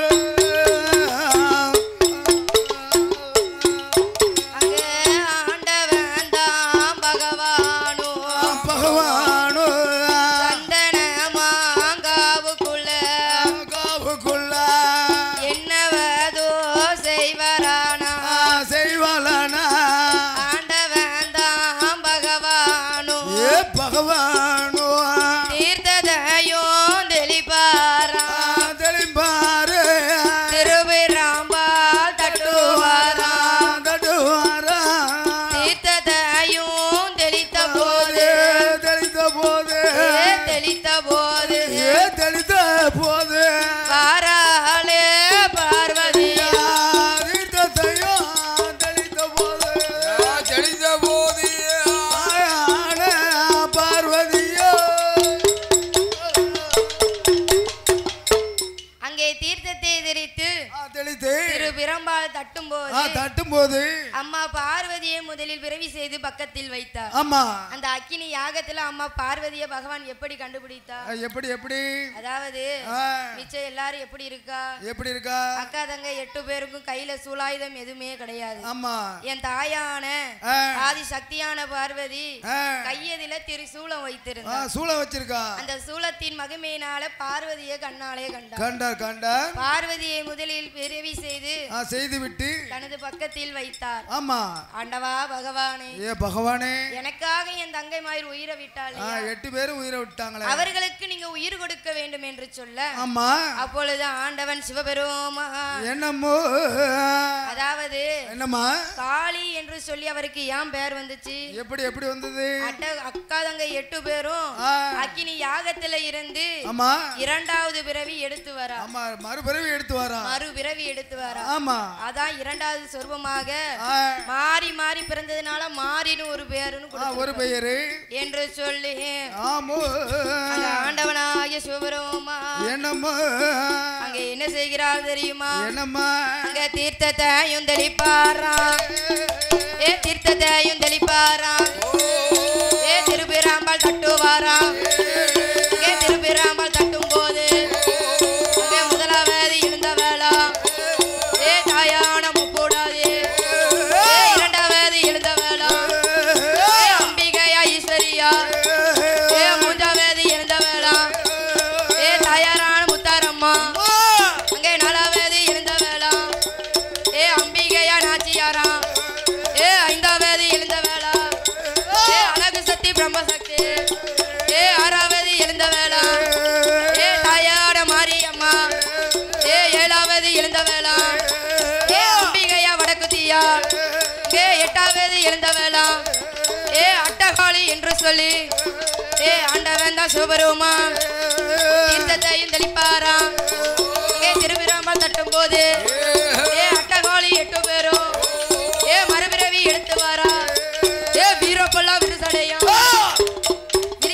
அங்க ஆண்டவன் தான் பகவானோ பகவானோ சந்தன மாங்காவுக்குள்ள காவுக்குள்ள என்னவதோ செய்வரானா செய்வாளனா ஆண்டவன் தான் பகவானோ ஏ பகவானோ தீர்த்ததையும் தெளிப்பாரா தெளிப்பாரு திருவிராம்பால் தட்டுவாரா தடுவாரா தீர்த்ததையும் தெளித்த போது தெளித்த போது ஏ தெளித்த போது ஏ தெளித்த போது வாராளே பார்வதியா தீர்த்தத்தையும் தெளித்த போது தெளிந்த போது ஆயான பார்வதியோ அங்கே தீர்த்தத்தை தெரித்து ஆ, தெளித்து திரு பிரம்பால் தட்டும் ஆ, போது தட்டும் போது அம்மா பார்வதியை முதலில் பிறவி செய்து பக்கத்தில் வைத்தார் ஆமா அந்த அக்கினி யாகத்துல அம்மா பார்வதியை பகவான் எப்படி கண்டுபிடித்தா ஆ, எப்படி எப்படி அதாவது ஆ, மிச்சம் எல்லாரும் எப்படி இருக்கா எப்படி இருக்கா அக்கா தங்க எட்டு பேருக்கும் கையில சூலாயுதம் எதுவுமே கிடையாது ஆமா என் தாயான ஆ, ஆதி சக்தியான பார்வதி ஆ, கையதில திரிசூலம் ஆ, வைத்திருந்தா சூளை வச்சிருக்கா அந்த சூலத்தின் மகிமையினால பார்வதியை கண்ணாலே கண்டார் கண்டார் கண்டார் பார்வதியை முதலில் பிறவி செய்து ஆ, செய்து விட்டு தனது பக்கத்தில் வைத்தார் ஆமா ஆண்டவா பகவானே ஏ பகவானே எனக்காக என் தங்கை மாயிர் உயிரை விட்டாள் ஆ, எட்டு பேரும் உயிரை விட்டாங்களே அவர்களுக்கு நீங்க உயிர் கொடுக்க வேண்டும் என்று சொல்ல ஆமா அப்பொழுது ஆண்டவன் சிவபெருமா என்னம்மோ அதாவது என்னம்மா காளி என்று சொல்லி அவருக்கு ஏன் பெயர் வந்துச்சு எப்படி எப்படி வந்தது அட்ட அக்கா தங்க எட்டு பேரும் ஆ, அக்கினி யாகத்துல இருந்து ஆமா இரண்டாவது பிறவி எடுத்து வரா ஆமா மறுபிறவி எடுத்து வரா மறு பிறவி எடுத்து வரா ஆமா அதான் இரண்டாவது சொர்பமாக ஆ, மாறி மாறி பிறந்ததுனால மாறின்னு ஒரு பேருன்னு ஆ, கொடுத்திருக்காங்க. ஒரு பெயரு என்று சொல்லி ஆமோ அங்க ஆண்டவனாகிய சிவபெருமா என்னம்மா அங்க என்ன செய்கிறாள் தெரியுமா என்னம்மா அங்க தீர்த்தத்தையும் தெளிப்பாராம் ஏ தீர்த்தத்தையும் தெளிப்பாராம் ஏ திருப்பிராம்பாள் தட்டுவாராம் ஏ திருப்பிராம்பாள் தட்டும் போது அங்கே முதலாவது இருந்த வேளாம் ஏ தாயான முக்கூடாது ஏ இரண்டாவது எழுந்த வேளாம் ஏ அம்பிகையா ஈஸ்வரியா ஏ மூன்றாவது எழுந்த வேளாம் ஏ தாயாரான முத்தாரம்மா அங்கே நாலாவது எழுந்த வேளாம் ஏ அம்பிகையா நாச்சியாராம் ஏ ஐந்தாவது எழுந்த வேளாம் ஏ அழகு சக்தி பிரம்மசக்தி ஏ ஆறாவது எழுந்த வேளாம் ஏ தாயாட மாரியம்மா ஏ ஏழாவது எழுந்த வேளாம் ஏ அம்பிகையா வடக்குத்தியா ஏ எட்டாவது எழுந்த வேளாம் ஏ அட்டகாளி என்று சொல்லி ஏ ஆண்டவன் தான் சிவபெருமா தீர்த்தத்தையும் தெளிப்பாராம் ஏ திருவிராமல் தட்டும் போது ஏ அட்டகாளி எட்டு பேரும் ஏ மறுபிறவி எடுத்து வாரா ஏ வீரப்பெல்லாம் விருசடையா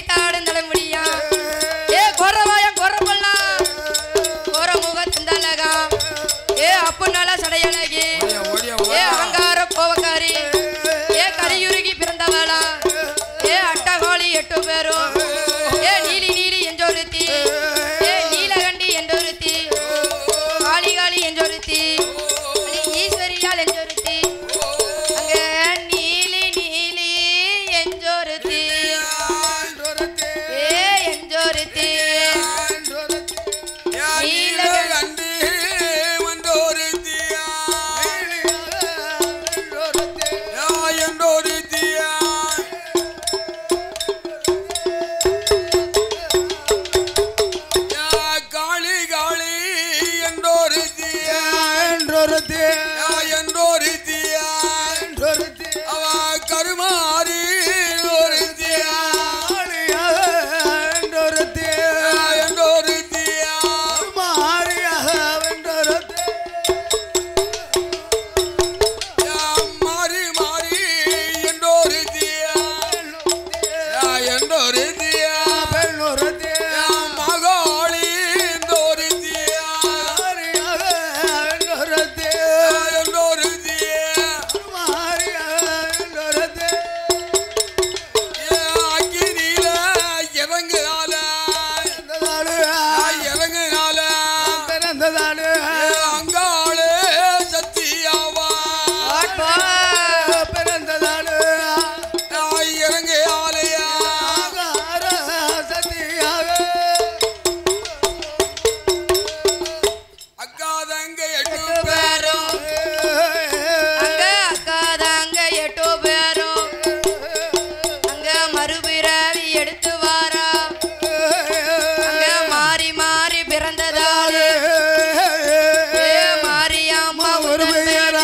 எட்டு பேரும் ஏ நீலி நீலி என்றொருத்தி ஏ நீலகண்டி என்றொருத்தி காளி காளி என்றொருத்தி அடி ஈஸ்வரியால் என்றொருத்தி அங்க நீலி நீலி என்றொருத்தி ஏ என்றொருத்தி நீலகண்டி வந்தோருத்தியா என்றோருத்தியா காளி காளி என்றோருத்தியா என்றோருத்தியா அவ கருமாறி ஒருத்தியா என்றோருத்தியா மாறி மாறி என்றோருத்தியா என்றோருத்தியா மகாளி என்றோருத்தியா என்றோருத்தியா அக்கினியில இறங்குனால இறங்குனால அங்காளே சத்தியாவா இறங்கு ஆலையா அக்கா தங்க எட்டு பேரும் அங்க அக்காதாங்க எட்டு பேரும் அங்க மறுபிறவி எடுத்து வாரா அங்க மாறி மாறி பிறந்ததாலே ஏ மாரியாம்மா உந்தன் பேரு.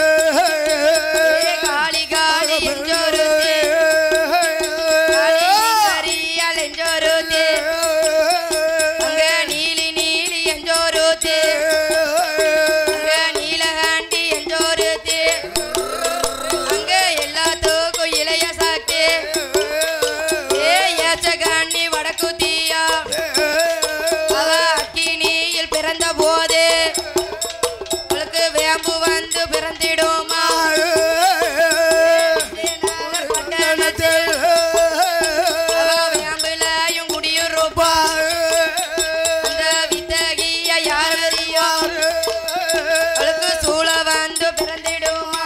ஏ காளி காளி என்றொருத்தி காளி ஈஸ்வரியால் என்றொருத்தி அங்க நீலி நீலி என்றொருத்தி அங்க நீலகாண்டி என்றொருத்தி அங்க எல்லாத்துக்கும் இளைய சாக்கி ஏ ஏச்சகாண்டி வடக்குத்தியா அவ அக்கினியில் பிறந்த போது அவளுக்கு வேம்பு வந்து பிறந்திடுமா பட்டணத்தில் அவ வேம்புலையும் குடியிருப்பா அந்த வித்தகிய யார் அறியா அவளுக்கு சூழ வந்து பிறந்திடுமா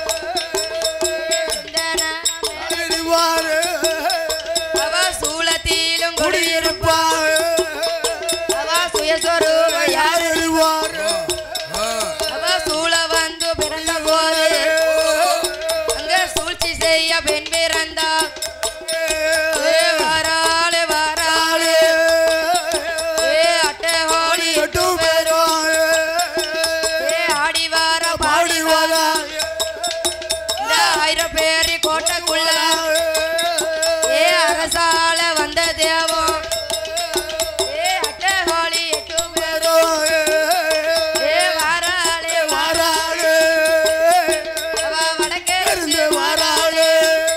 இந்த நாமே அவ சூளத்திலும் குடியிருப்பா அவ சுயஸ்வரூப யார் அவ சூழ வந்து பிறந்த போது அங்க சூழ்ச்சி செய்ய பெண் பிறந்தா ஏ வாராளே வாராளே ஏ அட்டஹோலி எட்டு பேரும் ஏ ஆடி வார பாடி வார இந்த ஆயிரம் பேரி கோட்டைக்குள்ள ஏ அரசால வந்த தேவம் ஏ அட்டஹோலி எட்டு பேரும் ஏ வாராளே வாராளே அவ வடக்கே இருந்து வாராளே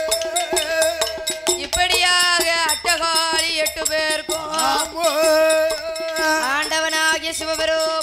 இப்படியாக அட்டகாரி எட்டு பேருக்கும் ஆண்டவனாகிய சிவபெருமான்